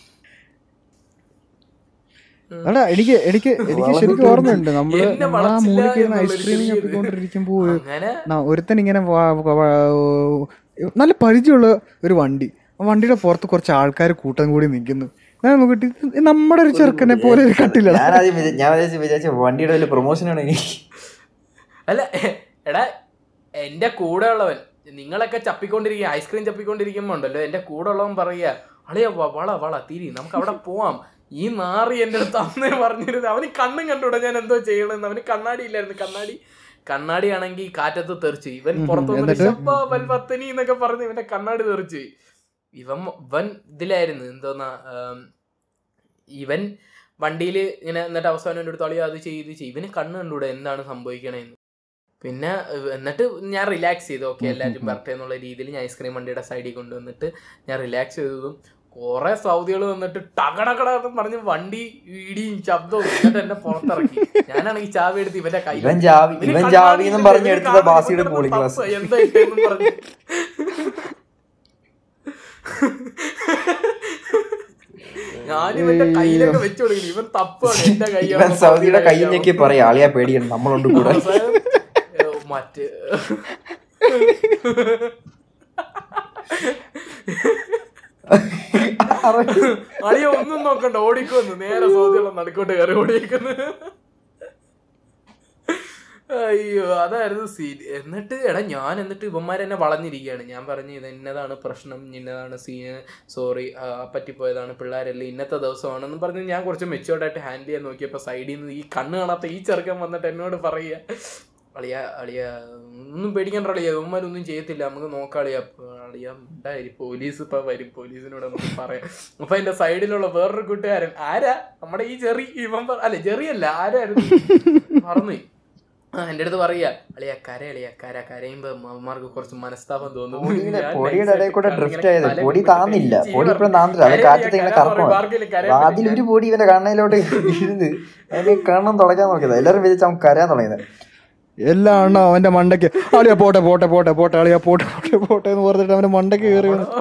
എടാ എനിക്ക് എനിക്ക് എനിക്ക് ശരിക്കും ഓർമ്മയുണ്ട് നമ്മള് എന്നെ നമ്മള് ആ വളച്ചില്ല മൂലയ്ക്ക് ഇരുന്ന് എന്നുള്ളൊരു ഐസ്ക്രീം ചെറിയൊരു- ഞെപ്പിക്കൊണ്ടിരിക്കുമ്പോ അങ്ങനെ ന- ഒരുത്തൻ ഇങ്ങനെ വാ- വാ- വാ- നല്ല പരിചയമുള്ള ഒരു വണ്ടി ആ വണ്ടിയുടെ പുറത്ത് കുറച്ച് ആൾക്കാർ കൂട്ടം കൂടി നിൽക്കുന്നു ഞാൻ നോക്കിട്ട് ഇത് നമ്മുടെ ഒരു ചെറുക്കനെ പോലെ ഒരു കട്ടില്ലടാ ഞാൻ ആദ്യം വിചാ- ഞാൻ വിചാരിച്ചു വിചാരിച്ചു വണ്ടിയുടെ വലിയ പ്രൊമോഷനാണ് എനിക്ക് അല്ല എടാ എന്റെ കൂടെ ഉള്ളവൻ നിങ്ങളൊക്കെ ചപ്പിക്കൊണ്ടിരിക്കുക ഐസ്ക്രീം ചപ്പിക്കൊണ്ടിരിക്കുമ്പോ ഉണ്ടല്ലോ എന്റെ കൂടെ ഉള്ളവൻ പറയുക അളിയ വള വള തിരി നമുക്ക് അവിടെ പോവാം ഈ നാറി എന്റെ അടുത്ത് അന്നേ പറഞ്ഞിരുന്നു അവന് കണ്ണും കണ്ടൂടാ ഞാൻ എന്തോ ചെയ്യണമെന്ന് അവന് കണ്ണാടി ഇല്ലായിരുന്നു കണ്ണാടി കണ്ണാടി ആണെങ്കിൽ കാറ്റത്ത് തെറിച്ച് ഇവൻ പുറത്തു വൽപത്തനി എന്നൊക്കെ പറഞ്ഞ് ഇവന്റെ കണ്ണാടി തെറിച്ച് ഇവൻ ഇവൻ ഇതിലായിരുന്നു എന്തോന്നാ ആം, ഇവൻ വണ്ടിയിൽ ഇങ്ങനെ എന്നിട്ട് അവസാനം എൻ്റെ അടുത്ത് അളിയോ അത് ചെയ്ത് ഇത് ചെയ്യും ഇവന് കണ്ണ് കണ്ടൂടെ എന്താണ് സംഭവിക്കണേന്ന് പിന്നെ ഏഹ്, എന്നിട്ട് ഞാൻ റിലാക്സ് ചെയ്തു ഓക്കെ എല്ലാവരും വരട്ടെ എന്നുള്ള രീതിയിൽ ഞാൻ ഐസ്ക്രീം വണ്ടിയുടെ സൈഡിൽ കൊണ്ടുവന്നിട്ട് ഞാൻ റിലാക്സ് ചെയ്തതും കുറെ സൗദികൾ വന്നിട്ട് ടകടകട എന്ന് പറഞ്ഞ് വണ്ടി ഇടിയും ശബ്ദവും എന്നിട്ട് എന്നെ പുറത്തിറക്കി ഞാനാണെങ്കിൽ ചാവി എടുത്ത് ഇവന്റെ കയ്യിൽ ഇവൻ ചാവി ഇവൻ ചാവി എന്നും പറഞ്ഞ് എടുത്തത് ബാസിയുടെ കൂളിംഗ് ഗ്ലാസ് എന്താ ഇട്ടേന്നും പറഞ്ഞ് ഞാൻ ഇവന്റെ കയ്യിലൊക്കെ വെച്ചു കൊടുക്കുന്നു ഇവൻ തപ്പാണ് എന്റെ ഇവൻ സൗദിയുടെ കൈ ഞെക്കി പറയാ ആളിയാ പേടിയാണ് നമ്മളുണ്ട് കൂടെ അവസാനം, ഏഹ്, മറ്റ് അളിയ ഒന്നും നോക്കണ്ട ഓടിക്കൊന്നു നേരെ സൗദിയുള്ള നടുക്കോട്ട് കയറി ഓടിയേക്കുന്നു അയ്യോ അതായിരുന്നു സീൻ എന്നിട്ട് എടാ ഞാൻ എന്നിട്ട് ഇവന്മാരെന്നെ വളഞ്ഞിരിക്കുകയാണ് ഞാൻ പറഞ്ഞു ഇത് ഇന്നതാണ് പ്രശ്നം ഇന്നതാണ് സീന് സോറി പറ്റിപ്പോയതാണ് പിള്ളേരല്ലേ ഇന്നത്തെ ദിവസമാണെന്ന് പറഞ്ഞ് ഞാൻ കുറച്ച് മെച്ചുവർഡായിട്ട് ഹാൻഡിൽ ചെയ്യാൻ നോക്കിയപ്പോൾ സൈഡിൽ നിന്ന് ഈ കണ്ണ് കാണാത്ത ഈ ചെറുക്കൻ വന്നിട്ട് എന്നോട് പറയുക അളിയ അളിയ ഒന്നും പേടിക്കണ്ട അളിയ ഇവന്മാരൊന്നും ചെയ്യത്തില്ല നമുക്ക് നോക്കാം അളിയ അളിയ ഉണ്ടായി പോലീസ് ഇപ്പൊ വരും പോലീസിനോട് നമുക്ക് പറയാം അപ്പൊ എന്റെ സൈഡിലുള്ള വേറൊരു കൂട്ടുകാരൻ ആരാ നമ്മുടെ ഈ ജെറി ഇവൻ പറ- അല്ല ജെറി അല്ല ആരായിരുന്നു മറന്നു ആ എന്റെ അടുത്ത് പറയാ അളിയ കര അളിയ കര കരയുമ്പോ അമ്മമാർക്ക് കുറച്ച് മനസ്താപം തോന്നും പൊടിയുടെ ഞാൻ പൊടിയുടെ nice ഇടയിൽ കൂടെ ആയിട്ട് ഡ്രിഫ്റ്റ് ഇങ്ങനെ ആയത് തല പൊടി കുമ്പിട്ട് താന്നില്ല ഈ പൊടി ഇപ്പോഴും പറഞ്ഞു. താന്നില്ല അത് കരയില്ല, കാറ്റത്ത് ഇങ്ങനെ കര പറയും, കറക്കണം ബാർക്കിൽ കരയാൻ അതിൽ ഒരു പൊടി ഇവന്റെ കണ്ണയിലോട്ട് വീഴുന്നത് അതിന് കണ്ണം തുടയ്ക്കാൻ നോക്കിയത് എല്ലാവരും വിചാരിച്ചു അവൻ കരയാൻ തുടങ്ങിയത് എല്ലാ എണ്ണം അവന്റെ മണ്ടയ്ക്ക് അളിയാ പോട്ടെ പോട്ടെ പോട്ടെ പോട്ടെ അളിയാ പോട്ടെ പോട്ടെ പോട്ടെ എന്ന് പറഞ്ഞിട്ട് അവന്റെ മണ്ടയ്ക്ക് കയറി വന്നു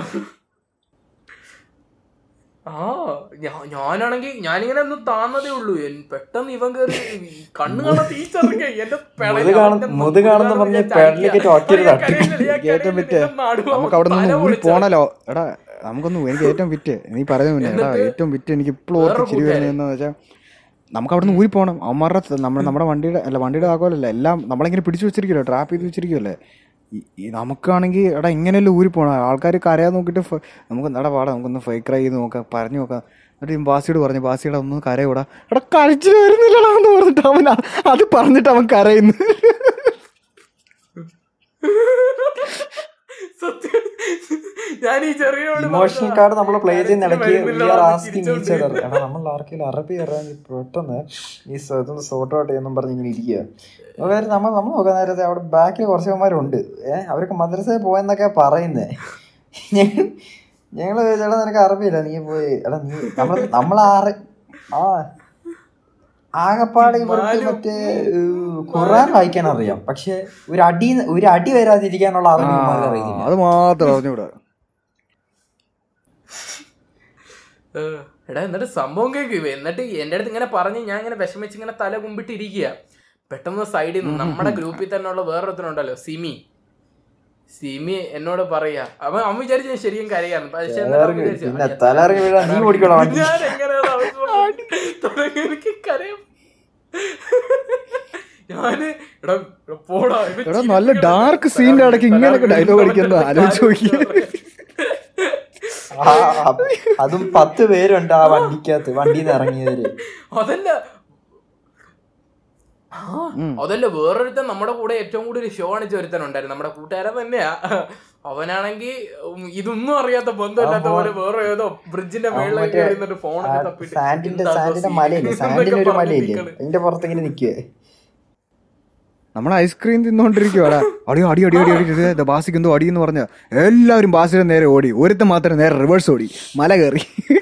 ആ ഞാ- ഞാനാണെങ്കിൽ ഞാനിങ്ങനെ ഒന്ന് താന്നതേ ഉള്ളൂ എൻ- പെട്ടെന്ന് ഇവൻ കയറി കണ്ണു കാണാത്ത ഈ ചെറുക്കൻ എന്റെ പിളരി മുത് കാണുന്ന- അവന്റെ മുത് കാണുന്ന മുത് പറഞ്ഞ് കാണുന്ന പെടലിക്ക് ചാടിക്കുക. ടോക്കിയൊരു അളിയാ തട്ട്. കരയില്ല, അളിയാ എനിക്ക് ഏറ്റവും കരയില്ല, വിറ്റ് ഇവൻ നടുവ് നമുക്ക് അവിടെ തല നിന്ന് ഊരി പൊളിച്ച്. പോണല്ലോ എടാ നമുക്കൊന്ന് എനിക്ക് ഏറ്റവും വിറ്റ് നീ പറഞ്ഞു മുന്നേ എടാ എന്നിട്ട് ഏറ്റവും വിറ്റ് എനിക്ക് ഇപ്പോഴും ഓർത്ത് വേറൊരു ചിരി വരുന്നതെന്ന് വെച്ചാൽ നമുക്ക് അവിടെ നിന്ന് ഊരി പോകണം അവന്മാരുടെ ത- നമ്മുടെ നമ്മുടെ വണ്ടിയുടെ അല്ല വണ്ടിയുടെ താക്കോലല്ല എല്ലാം നമ്മളിങ്ങനെ പിടിച്ചു വെച്ചിരിക്കുമല്ലോ ട്രാപ്പ് ചെയ്ത് വെച്ചിരിക്കുമല്ലേ ഈ- ഈ നമുക്കാണെങ്കിൽ എടാ ഇങ്ങനെയല്ലേ ഊരി പോകണം ആൾക്കാർ കരയാൻ നോക്കിയിട്ട് ഫ- നമുക്ക് എടാ പാടാ നമുക്കൊന്ന് ഫേക്ക് ചെയ്ത് നോക്കാം പറഞ്ഞു നോക്കാം എന്നിട്ട് ഈ ബാസിയോട് പറഞ്ഞു ബാസിയുടെ ഒന്ന് കരയൂടാ എടാ കഴിച്ചു വരുന്നില്ലടാ എന്ന് പറഞ്ഞിട്ട് അവൻ അ- അത് പറഞ്ഞിട്ട് അവൻ കരയുന്നു സത്യം ഞാൻ ഈ ചെറിയോട് ഇമോഷണൽ കാർഡ് നമ്മൾ പ്ലേ ചെയ്യുന്ന ഇടയ്ക്ക് വരുന്നില്ല, വി ആർ അവൻ ആസ്കിങ് ഈച്ച് ചിരിച്ചോണ്ട് അതർ എടാ നമ്മൾ ആർക്കെങ്കിലും അറബി അറിയാൻ പെട്ടെന്ന് ഈ സ- ഇതൊന്ന് സോർട്ട് ഔട്ട് ചെയ്യുന്നും പറഞ്ഞ് ഇങ്ങനെ ഇരിക്കുക അതായത് നമ്മൾ നമ്മൾ നോക്കാൻ നേരത്തെ അവിടെ ബാക്കിൽ കുറച്ച് അവന്മാരുണ്ട് ഏഹ് അവരൊക്കെ മദ്രസയിൽ പോയെന്നൊക്കെ പറയുന്നേ ഞങ്ങൾ ചേട്ടാ നിനക്ക് അറബിയില്ല നീ പോയി എടാ നീ നമ്മൾ നമ്മൾ ആറ് ആ ആകപ്പാടെ ഇവർക്ക് മാലു- മറ്റേ ഏഹ്, ഖുറാൻ വായിക്കാൻ അറിയാം പക്ഷെ ഒരു അടി ഒരു അടി വരാതിരിക്കാനുള്ള ആ, അറബി ഇവന്മാർക്ക് അറിയില്ല അത് മാത്രം അറിഞ്ഞൂടാ ഏ, എടാ എന്നിട്ട് സംഭവം കേൾക്കുക എന്നിട്ട് എൻ്റെ അടുത്ത് ഇങ്ങനെ പറഞ്ഞ് ഞാൻ ഇങ്ങനെ വിഷമിച്ച് ഇങ്ങനെ തല കുമ്പിട്ട് ഇരിക്കുക പെട്ടെന്ന് സൈഡിൽ നിന്ന് നമ്മുടെ ഗ്രൂപ്പിൽ തന്നെ ഉള്ള വേറൊരുത്തനുണ്ടല്ലോ സിമി സിമി എന്നോട് പറയാ അവൻ അവൻ വിചാരിച്ചു ഞാൻ ശരിക്കും കരയാന്ന് പക്ഷെ എന്നിട്ട് അവൻ വിചാരിച്ചു, പിന്നെ "ആ, തലയിറങ്ങി വീഴാൻ നീ ഓടിക്കോളാം വണ്ടി ഞാൻ എങ്ങനെയാണ് അവൻ തുടങ്ങി എനിക്ക് കരയാം ഞാന് എടാ എടാ പോടാ ഇവൻ എടാ, നല്ല ചിരിക്കണം. dark scene ന്റെ ഇടയ്ക്ക് ഇങ്ങനെയൊക്കെ dialogue അടിക്കുന്നത് ആലോചിച്ച് നോക്കിയേ. ആ, ആ, അതും പത്ത് പേരുണ്ട് ആ വണ്ടിക്കകത്ത് വണ്ടിയിൽ നിന്ന് ഇറങ്ങിയവര് അതല്ല ആ, അതല്ല വേറൊരുത്തൻ നമ്മുടെ കൂടെ ഏറ്റവും കൂടുതൽ ഷോ കാണിച്ച ഒരുത്തൻ ഉണ്ടായിരുന്നു നമ്മുടെ കൂട്ടുകാരൻ തന്നെയാ അവനാണെങ്കിൽ ഇതൊന്നും അറിയാത്ത ബന്ധമില്ലാത്ത പോലെ വേറെ ഏതോ ബ്രിഡ്ജിന്റെ മേളിലേക്ക് മറ്റേ കയറിന്നിട്ട് ഫോണൊക്കെ തപ്പിട്ട് സാൻഡിന്റെ എന്താ സാൻഡിന്റെ scene മലയില്ലേ എന്നൊക്കെ സാൻഡിന്റെ ഒരു പറഞ്ഞ് മലയില്ലേ നിൽക്കണ്. അതിന്റെ പുറത്തിങ്ങനെ നിക്കുവേ നമ്മൾ ഐസ്ക്രീം തിന്നോണ്ടിരിക്കുവാടാ അടി അടി അടി അടി അടി അടി ബാസിക്ക് എന്തോ അടി എന്ന് പറഞ്ഞ എല്ലാവരും ബാസിന്റെ നേരെ ഓടി ഒരുത്തൻ മാത്രം നേരെ റിവേഴ്സ് ഓടി മല കയറി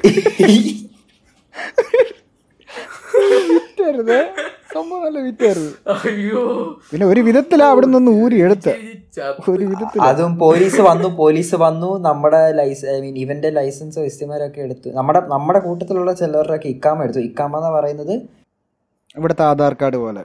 വിറ്റായിരുന്നു സംഭവം നല്ല വിറ്റായിരുന്നു അയ്യോ പിന്നെ ഒരു വിധത്തിലാ അവിടെ നിന്ന് ഊരി എടുത്ത് ഈ ചത്ത്. ഒരു വിധത്തിൽ അതും പോലീസ് വന്നു പോലീസ് വന്നു നമ്മുടെ ലൈസൻസ് ഐ മീൻ ഇവന്റെ ലൈസൻസ് എസ്റ്റിമാരൊക്കെ എടുത്തു നമ്മുടെ നമ്മുടെ കൂട്ടത്തിലുള്ള ചിലവരുടെയൊക്കെ ഇക്കാമ എടുത്തു ഇക്കാമ എന്ന് പറയുന്നത് ഇവിടുത്തെ ആധാർ കാർഡ് പോലെ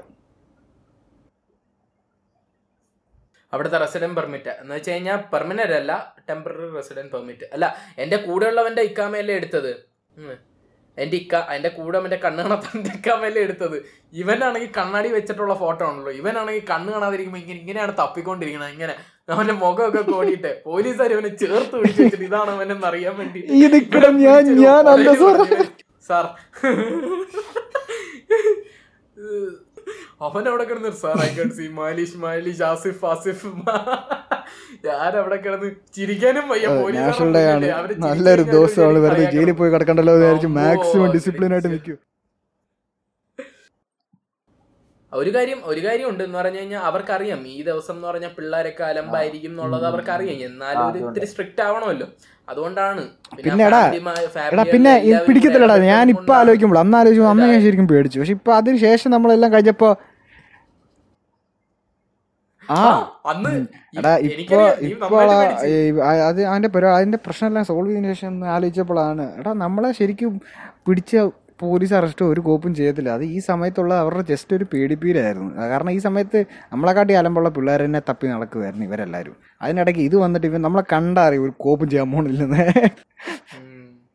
അവിടുത്തെ റെസിഡന്റ് പെർമിറ്റ് എന്ന് വെച്ച് കഴിഞ്ഞാൽ പെർമനന്റ് അല്ല ടെമ്പററി റെസിഡന്റ് പെർമിറ്റ് അല്ല എന്റെ കൂടെയുള്ളവന്റെ ഇക്കാമയല്ലേ എടുത്തത് ഉം. എന്റെ ഇക്ക എന്റെ കൂടെ മറ്റേ കണ്ണ് കാണാത്തന്റെ ഇക്കാമയല്ലേ എടുത്തത് ഇവനാണെങ്കിൽ കണ്ണാടി വെച്ചിട്ടുള്ള ഫോട്ടോ ആണല്ലോ ഇവനാണെങ്കിൽ കണ്ണ് കാണാതിരിക്കുമ്പോ ഇങ്ങനെ ഇങ്ങനെയാണ് തപ്പിക്കൊണ്ടിരിക്കണത് ഇങ്ങനെ അവന്റെ മുഖമൊക്കെ കോടിയിട്ട് പോലീസുകാർ ഇവനെ ചേർത്ത് പിടിച്ച് വെച്ചിട്ട് ഇതാണ് അവനെന്ന് അറിയാൻ വേണ്ടി ഈ നിക്കണം ഞാൻ ഞാനല്ല സാർ സാർ അവൻ അവിടെ കിടന്ന് സാർ ഐ കൺ സി മാലിഷ് മാലിഷ് ആസിഫ് ആസിഫ് ഞാൻ അവിടെ കിടന്ന് ചിരിക്കാനും വയ്യ പോലീസുകാർ നാഷണൽ ഡേ ആണ് വന്നില്ലേ, അവര് നല്ലൊരു ചിരിക്കാൻ ദിവസമാണ് വേണ്ടി വെറുതെ ജയിലിൽ കളിയാക്കണം. പോയി കിടക്കണ്ടല്ലോ എന്ന് വിചാരിച്ച് അമ്മോ, മാക്സിമം അത് ഡിസിപ്ലിൻ ആയിട്ട് വിളിച്ച്. നിൽക്കും ഒരു കാര്യം ഒരു കാര്യം ഉണ്ട് എന്ന് പറഞ്ഞു കഴിഞ്ഞാൽ അവർക്കറിയാം ഈ ദിവസം എന്ന് പറഞ്ഞാൽ പിള്ളേരൊക്കെ അലമ്പായിരിക്കും എന്നുള്ളത് അവർക്കറിയാം എന്നാലും ഒരു ഇത്തിരി സ്ട്രിക്റ്റ് ആവണമല്ലോ അതുകൊണ്ടാണ് പിന്നെ എടാ, family- family എടാ പിന്നെ എല്ലാവരും ഇത് പിടിക്കത്തില്ലടാ വേറെ ഞാൻ ഇപ്പൊ കൊണ്ടാണ്. ആലോചിക്കുമ്പോൾ അന്ന് ആലോചിക്കുമ്പോൾ അന്ന് ഞാൻ ശരിക്കും പേടിച്ചു പക്ഷെ ഇപ്പൊ അതിന് ശേഷം നമ്മളെല്ലാം കഴിഞ്ഞപ്പോ ആ ആ, അന്ന് ഈ- എടാ ഇപ്പൊ എനിക്കറിയാം, നീ ഇപ്പൊ നന്നായിട്ട് പേടിച്ച്. ഈ ആ- അത് അതിന്റെ പരി- അതിന്റെ പ്രശ്നമെല്ലാം സോൾവ് ചെയ്തതിനു ശേഷം ഒന്ന് ആലോചിച്ചപ്പോഴാണ് എടാ നമ്മളെ ശരിക്കും പിടിച്ച പോലീസ് അറസ്റ്റ് ഒരു കോപ്പും ചെയ്യത്തില്ല അത് ഈ സമയത്തുള്ള അവരുടെ ജസ്റ്റ് ഒരു പേടിപ്പീരായിരുന്നു കാരണം ഈ സമയത്ത് നമ്മളെക്കാട്ടി അലമ്പുള്ള പിള്ളേർ തന്നെ തപ്പി നടക്കുമായിരുന്നു ഇവരെല്ലാവരും അതിനിടയ്ക്ക് ഇത് വന്നിട്ട് ഇവൻ നമ്മളെ കണ്ടറിയും ഒരു കോപ്പും ചെയ്യാൻ പോണില്ലെന്ന് ഉം.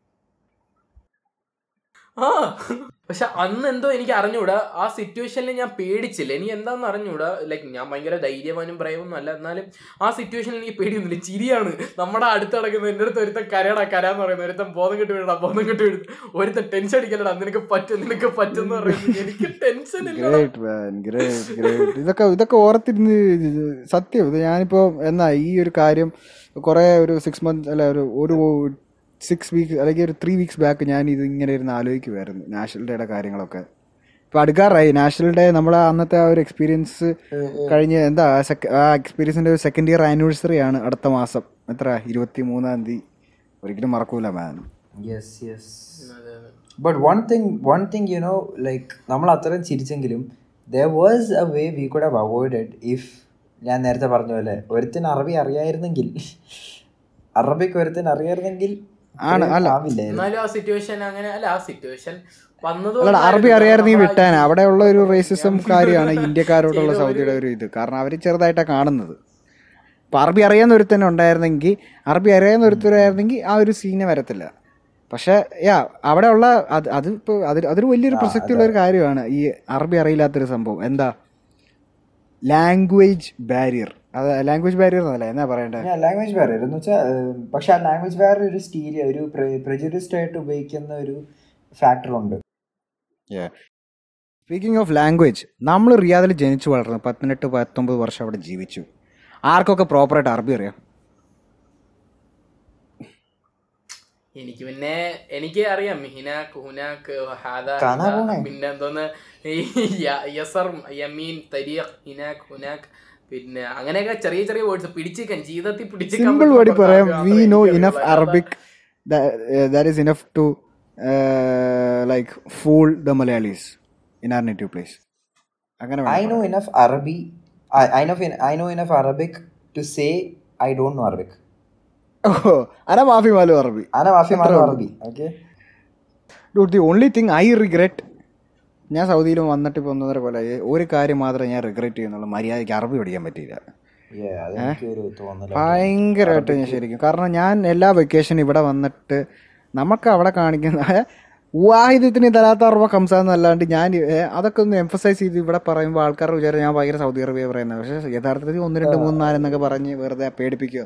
ആ പക്ഷെ അന്ന് എന്തോ എനിക്ക് അറിഞ്ഞൂടാ ആ സിറ്റുവേഷനിൽ ഞാൻ പേടിച്ചില്ല എനിക്ക് എന്താന്ന് അറിഞ്ഞൂടാ ലൈക്ക് ഞാൻ ഭയങ്കര ധൈര്യവാനും ബ്രൈവൊന്നും അല്ല എന്നാലും ആ സിറ്റുവേഷനിൽ എനിക്ക് പേടിയൊന്നുമില്ല ചിരിയാണ് നമ്മുടെ അടുത്ത് നടക്കുന്ന എൻ്റെ അടുത്ത് ഒരുത്തൻ കരയടാ കരാന്ന് പറയുന്നത് ഒരുത്തൻ ബോധം കെട്ടി വീഴടാ ബോധം കെട്ടി വീഴും ഒരുത്തൻ ടെൻഷൻ അടിക്കലടാ നിനക്ക് പറ്റും നിനക്ക് പറ്റും എന്ന് പറയുന്നത് എനിക്ക് ടെൻഷൻ ഇല്ല ഗ്രേറ്റ് മാൻ ഗ്രേറ്റ് ഗ്രേറ്റ് ഇതൊക്കെ ഇതൊക്കെ ഓർത്തിരുന്ന് സത്യം ഇത് ഞാനിപ്പോ എന്നാ ഈ ഒരു കാര്യം കുറെ ഒരു സിക്സ് മന്ത് അല്ല ഒരു ഒരു സിക്സ് വീക്ക് അല്ലെങ്കിൽ ഒരു ത്രീ വീക്സ് ബാക്ക് ഞാൻ ഇത് ഇങ്ങനെ ഇരുന്ന് ആലോചിക്കുമായിരുന്നു നാഷണൽ ഡേയുടെ കാര്യങ്ങളൊക്കെ ഇപ്പൊ അടുക്കാറായി നാഷണൽ ഡേ നമ്മളെ അന്നത്തെ ആ ഒരു എക്സ്പീരിയൻസ് കഴിഞ്ഞ് എന്താ sec- ആ എക്സ്പീരിയൻസിന്റെ ഒരു സെക്കൻഡ് ഇയർ ആനിവേഴ്സറി ആണ് അടുത്ത മാസം എത്ര ഇരുപത്തി മൂന്നാം തീയതി ഒരിക്കലും മറക്കൂല man yes yes but one thing one thing you know like നമ്മൾ അത്രയും ചിരിച്ചെങ്കിലും there was a way we could have avoided if ഞാൻ നേരത്തെ പറഞ്ഞ പോലെ ഒരുത്തിന് അറബി അറിയായിരുന്നെങ്കിൽ അറബിക്ക് ഒരുത്തിന് അറിയായിരുന്നെങ്കിൽ ആണ്, ഇത്രയും അല്ല. ആവില്ലായിരുന്നു എന്നാലും ആ സിറ്റുവേഷൻ അങ്ങനെ അല്ല ആ സിറ്റുവേഷൻ വന്നത് അല്ല അറബി അറിയായിരുന്നു ഈ വിട്ടാൻ അവിടെയുള്ള ഒരു ഞാൻ- റേസിസം കാര്യമാണ് ഇന്ത്യക്കാരോടുള്ള ചെയ്ത ഒരു- സൗദിയുടെ ഒരു ഇത് കാരണം അവർ ചെറുതായിട്ടാണ് കാണുന്നത് ഇപ്പം അറബി അറിയാവുന്ന ഒരുത്തന്നെ ഉണ്ടായിരുന്നെങ്കിൽ അറബി അറിയാവുന്ന ഒരുത്തരായിരുന്നെങ്കിൽ ആ ഒരു സീന് വരത്തില്ല പക്ഷെ യാ അവിടെയുള്ള അത് അത് ഇപ്പോൾ അത് അതൊരു വലിയൊരു പ്രസക്തിയുള്ള ഒരു കാര്യമാണ് ഈ അറബി അറിയില്ലാത്തൊരു സംഭവം എന്താ ലാംഗ്വേജ് ബാരിയർ അത് ലാംഗ്വേജ് ബാരിയർ എന്നല്ല എന്നാ പറയണ്ടേ ലാംഗ്വേജ് ബാരിയർ എന്ന് വെച്ചാൽ പക്ഷെ ആ ലാംഗ്വേജ് ബാരിയർ ഒരു സ്റ്റീരിയ ഒരു പ്രജുഡിസ്ഡ് ആയിട്ട് ഉപയോഗിക്കുന്ന ഒരു ഫാക്ടർ ഉണ്ട് സ്പീക്കിംഗ് ഓഫ് ലാംഗ്വേജ് നമ്മൾ റിയാദിൽ ജനിച്ചു വളർന്നു പതിനെട്ട് പത്തൊമ്പത് വർഷം അവിടെ ജീവിച്ചു ആർക്കൊക്കെ പ്രോപ്പറായിട്ട് അറബി അറിയാം എനിക്ക് പിന്നെ എനിക്ക് അറിയാം ഹിനാക്ക് ഹുനാക്ക് ഹാദ കാണാ ഹിദ, പോണേ. പിന്നെ എന്തോന്ന് ഈ യ- യസർ യമീൻ തരീഖ് ഹിനാക്ക് ഹുനാക്ക് പിന്നെ അങ്ങനെയൊക്കെ ചെറിയ ചെറിയ വേർഡ്സ് പിടിച്ചിരിക്കാൻ ജീവിതത്തിൽ പിടിച്ചിരിക്കാൻ സിമ്പിൾ പറ്റുന്ന വേർഡിൽ കുറച്ച് പറയാം മാത്രമേ വി നോ എനിക്കറിയുള്ളൂ. ഇനഫ് അല്ലാതെ Arabic that is enough to like fool the Malayalees in our native place അങ്ങനെ I know enough Arabic. I, I know I know enough Arabic to say I don't know Arabic. ഓ അന മാഫി മാലു അറബി أنا ما في معنى عربي. Okay. ഡൂട്ട് the only thing I regret ഞാൻ സൗദിയിൽ വന്നിട്ട് ഇപ്പോൾ ഒന്നര പോലെ ഒരു കാര്യം മാത്രമേ ഞാൻ റിഗ്രറ്റ് ചെയ്യുന്നുള്ളൂ മര്യാദയ്ക്ക് അറബി പഠിക്കാൻ പറ്റിയില്ല Yeah, അതെനിക്കൊരു തോന്നല ഭയങ്കരമായിട്ട് ഞാൻ ശരിക്കും കാരണം ഞാൻ എല്ലാ വെക്കേഷനും ഇവിടെ വന്നിട്ട് നമുക്ക് അവിടെ കാണിക്കുന്ന വാഹിദ്യത്തിന് തരാത്ത അറബ കംസാന്നല്ലാണ്ട് ഞാൻ ഏ, അതൊക്കെ ഒന്ന് എംഫസൈസ് ചെയ്ത് ഇവിടെ പറയുമ്പോൾ ആൾക്കാരുടെ വിചാരം ഞാൻ ഭയങ്കര സൗദി അറേബ്യ പറയുന്നത് പക്ഷേ യഥാർത്ഥത്തിൽ ഒന്ന് രണ്ട് മൂന്ന് നാല് എന്നൊക്കെ പറഞ്ഞ് വെറുതെ പേടിപ്പിക്കുക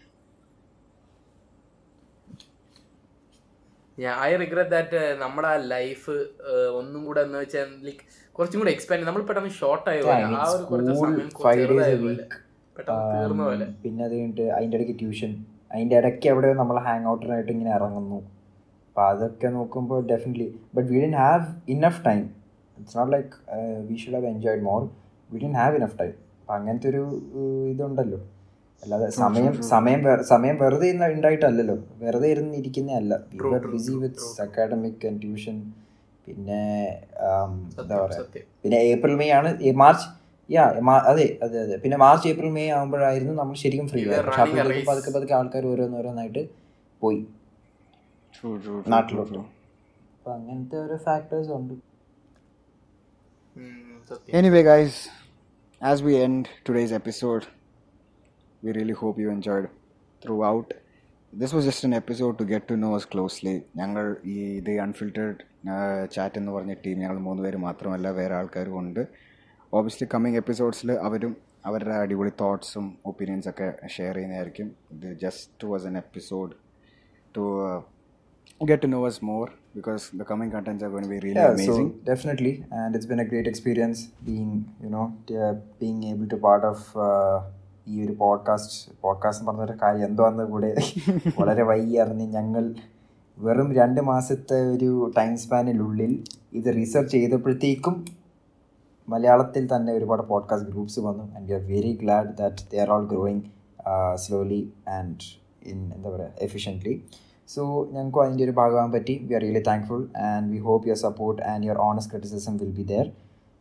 ഐ റിഗ്രറ്റ് ദാറ്റ് നമ്മുടെ ആ ലൈഫ് ഒന്നും കൂടെ എന്ന് വെച്ചാൽ ലൈക്ക് കുറച്ചും കൂടെ എക്സ്പാൻഡ് നമ്മൾ പെട്ടെന്ന് ഷോർട്ട് ആയ പോലെ ആ ഒരു കുറച്ച് സ്കൂൾ സമയം ഫൈവ് ചെറുതായ ഡേയ്സ് പോലെ പെട്ടെന്ന് തീർന്ന പോലെ പിന്നെ അത് കഴിഞ്ഞിട്ട് അതിൻ്റെ ഇടയ്ക്ക് ട്യൂഷൻ അതിൻ്റെ ഇടയ്ക്ക് എവിടെയോ നമ്മൾ ഹാങ് ഔട്ടിനായിട്ട് ഇങ്ങനെ ഇറങ്ങുന്നു അപ്പോൾ അതൊക്കെ നോക്കുമ്പോൾ definitely but we didn't have enough time it's not like we should have enjoyed more we didn't have enough time അപ്പം അങ്ങനത്തെ ഒരു uh, ഇതുണ്ടല്ലോ അല്ലാതെ സമയം സമയം വെ- സമയം വെറുതെ ഇരുന്ന് ഉണ്ടായിട്ടല്ലല്ലോ വെറുതെ ഇരുന്ന് ഇരിക്കുന്നതല്ല we are busy with academic and tuition പിന്നെ um, എന്താ പറയുക സത്യം പിന്നെ ഏപ്രിൽ മെയ് ആണ് ഈ മാർച്ച് യാ അതെ അതെ അതെ പിന്നെ മാർച്ച് ഏപ്രിൽ മെയ് ആകുമ്പോഴായിരുന്നു നമ്മൾ ശരിക്കും ഫ്രീ ആയത് പക്ഷെ running a അപ്പോഴത്തേക്കും race. പതുക്കെ പതുക്കെ ആൾക്കാർ ഓരോന്നോരോന്നായിട്ട് പോയി നാട്ടിലോട്ട് അപ്പൊ അങ്ങനത്തെ ഓരോ ഫാക്ടേഴ്സ് ഉണ്ട് ഉം, സത്യം Anyway, guys, as we end today's episode, we really hope you enjoyed throughout. This was just an episode to get to know us closely. ഞങ്ങൾ ഈ ഇത് അൺഫിൽറ്റേഡ് ചാറ്റ് എന്ന് പറഞ്ഞ ടീം ഞങ്ങൾ മൂന്ന് പേര് മാത്രമല്ല വേറെ ആൾക്കാരും ഉണ്ട് ഓബിയസ്ലി കമ്മിങ് എപ്പിസോഡ്സിൽ അവരും അവരുടെ അടിപൊളി തോട്ട്സും ഒപ്പീനിയൻസ് ഒക്കെ ഷെയർ ചെയ്യുന്നതായിരിക്കും ഇത് just was an episode to get to know us more because the coming contents are going to be really Yeah, amazing. so definitely, and it's been a great experience being, you know, t- uh, being able to part of uh, ഈ ഒരു podcast podcast പറഞ്ഞൊരു കാര്യം എന്തോന്ന് കൂടെ വളരെ വൈകി അറിഞ്ഞ് ഞങ്ങൾ വെറും രണ്ട് മാസത്തെ ഒരു ടൈം സ്പാനിനുള്ളിൽ ഇത് റിസർച്ച് ചെയ്തപ്പോഴത്തേക്കും മലയാളത്തിൽ തന്നെ ഒരുപാട് പോഡ്കാസ്റ്റ് ഗ്രൂപ്പ്സ് വന്നു and we are very glad that they are all growing slowly and in എന്താ പറയുക എഫിഷ്യൻ്റ്ലി സോ ഞങ്ങൾക്കും അതിൻ്റെ ഒരു ഭാഗമാകാൻ പറ്റി we are really thankful and we hope your support and your honest criticism will be there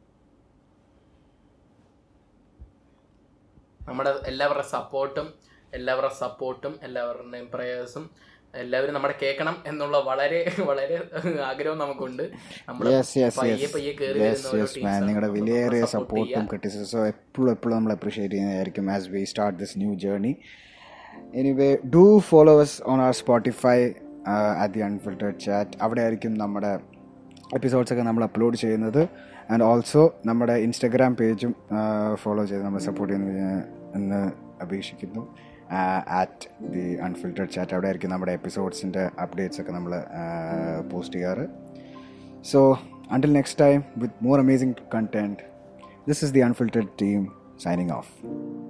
നമ്മുടെ എല്ലാവരുടെ സപ്പോർട്ടും എല്ലാവരുടെ സപ്പോർട്ടും എല്ലാവരുടെയും പ്രയേഴ്സും എല്ലാവരും നമ്മുടെ കേൾക്കണം എന്നുള്ള വളരെ വളരെ ആഗ്രഹം നമുക്കുണ്ട് നമ്മൾ യെസ് യെസ് പയ്യെ യെസ് പയ്യെ കയറി യെസ് വരുന്ന ഓരോ യെസ് teams മാൻ ആണ്. നിങ്ങളുടെ അപ്പോൾ വിലയേറിയ നമ്മളെ support സപ്പോർട്ടും ചെയ്യുക. ക്രിറ്റിസിസവും എപ്പോഴും എപ്പോഴും നമ്മൾ അപ്രീഷിയേറ്റ് ചെയ്യുന്നതായിരിക്കും as we start this new journey anyway do follow us on our Spotify at the unfiltered chat അവിടെ ആയിരിക്കും നമ്മുടെ എപ്പിസോഡ്സ് ഒക്കെ നമ്മൾ അപ്ലോഡ് ചെയ്യുന്നത് ആൻഡ് ഓൾസോ നമ്മുടെ ഇൻസ്റ്റഗ്രാം പേജും ഫോളോ ചെയ്ത് നമ്മൾ സപ്പോർട്ട് ചെയ്യുന്ന എന്ന് അപേക്ഷിക്കുന്നു ആറ്റ് ദി അൺഫിൽറ്റേഡ് ചാറ്റ് അവിടെ ആയിരിക്കും നമ്മുടെ എപ്പിസോഡ്സിൻ്റെ അപ്ഡേറ്റ്സ് ഒക്കെ നമ്മൾ പോസ്റ്റ് ചെയ്യാറ് So, until next time, with more amazing content, this is the Unfiltered team signing off.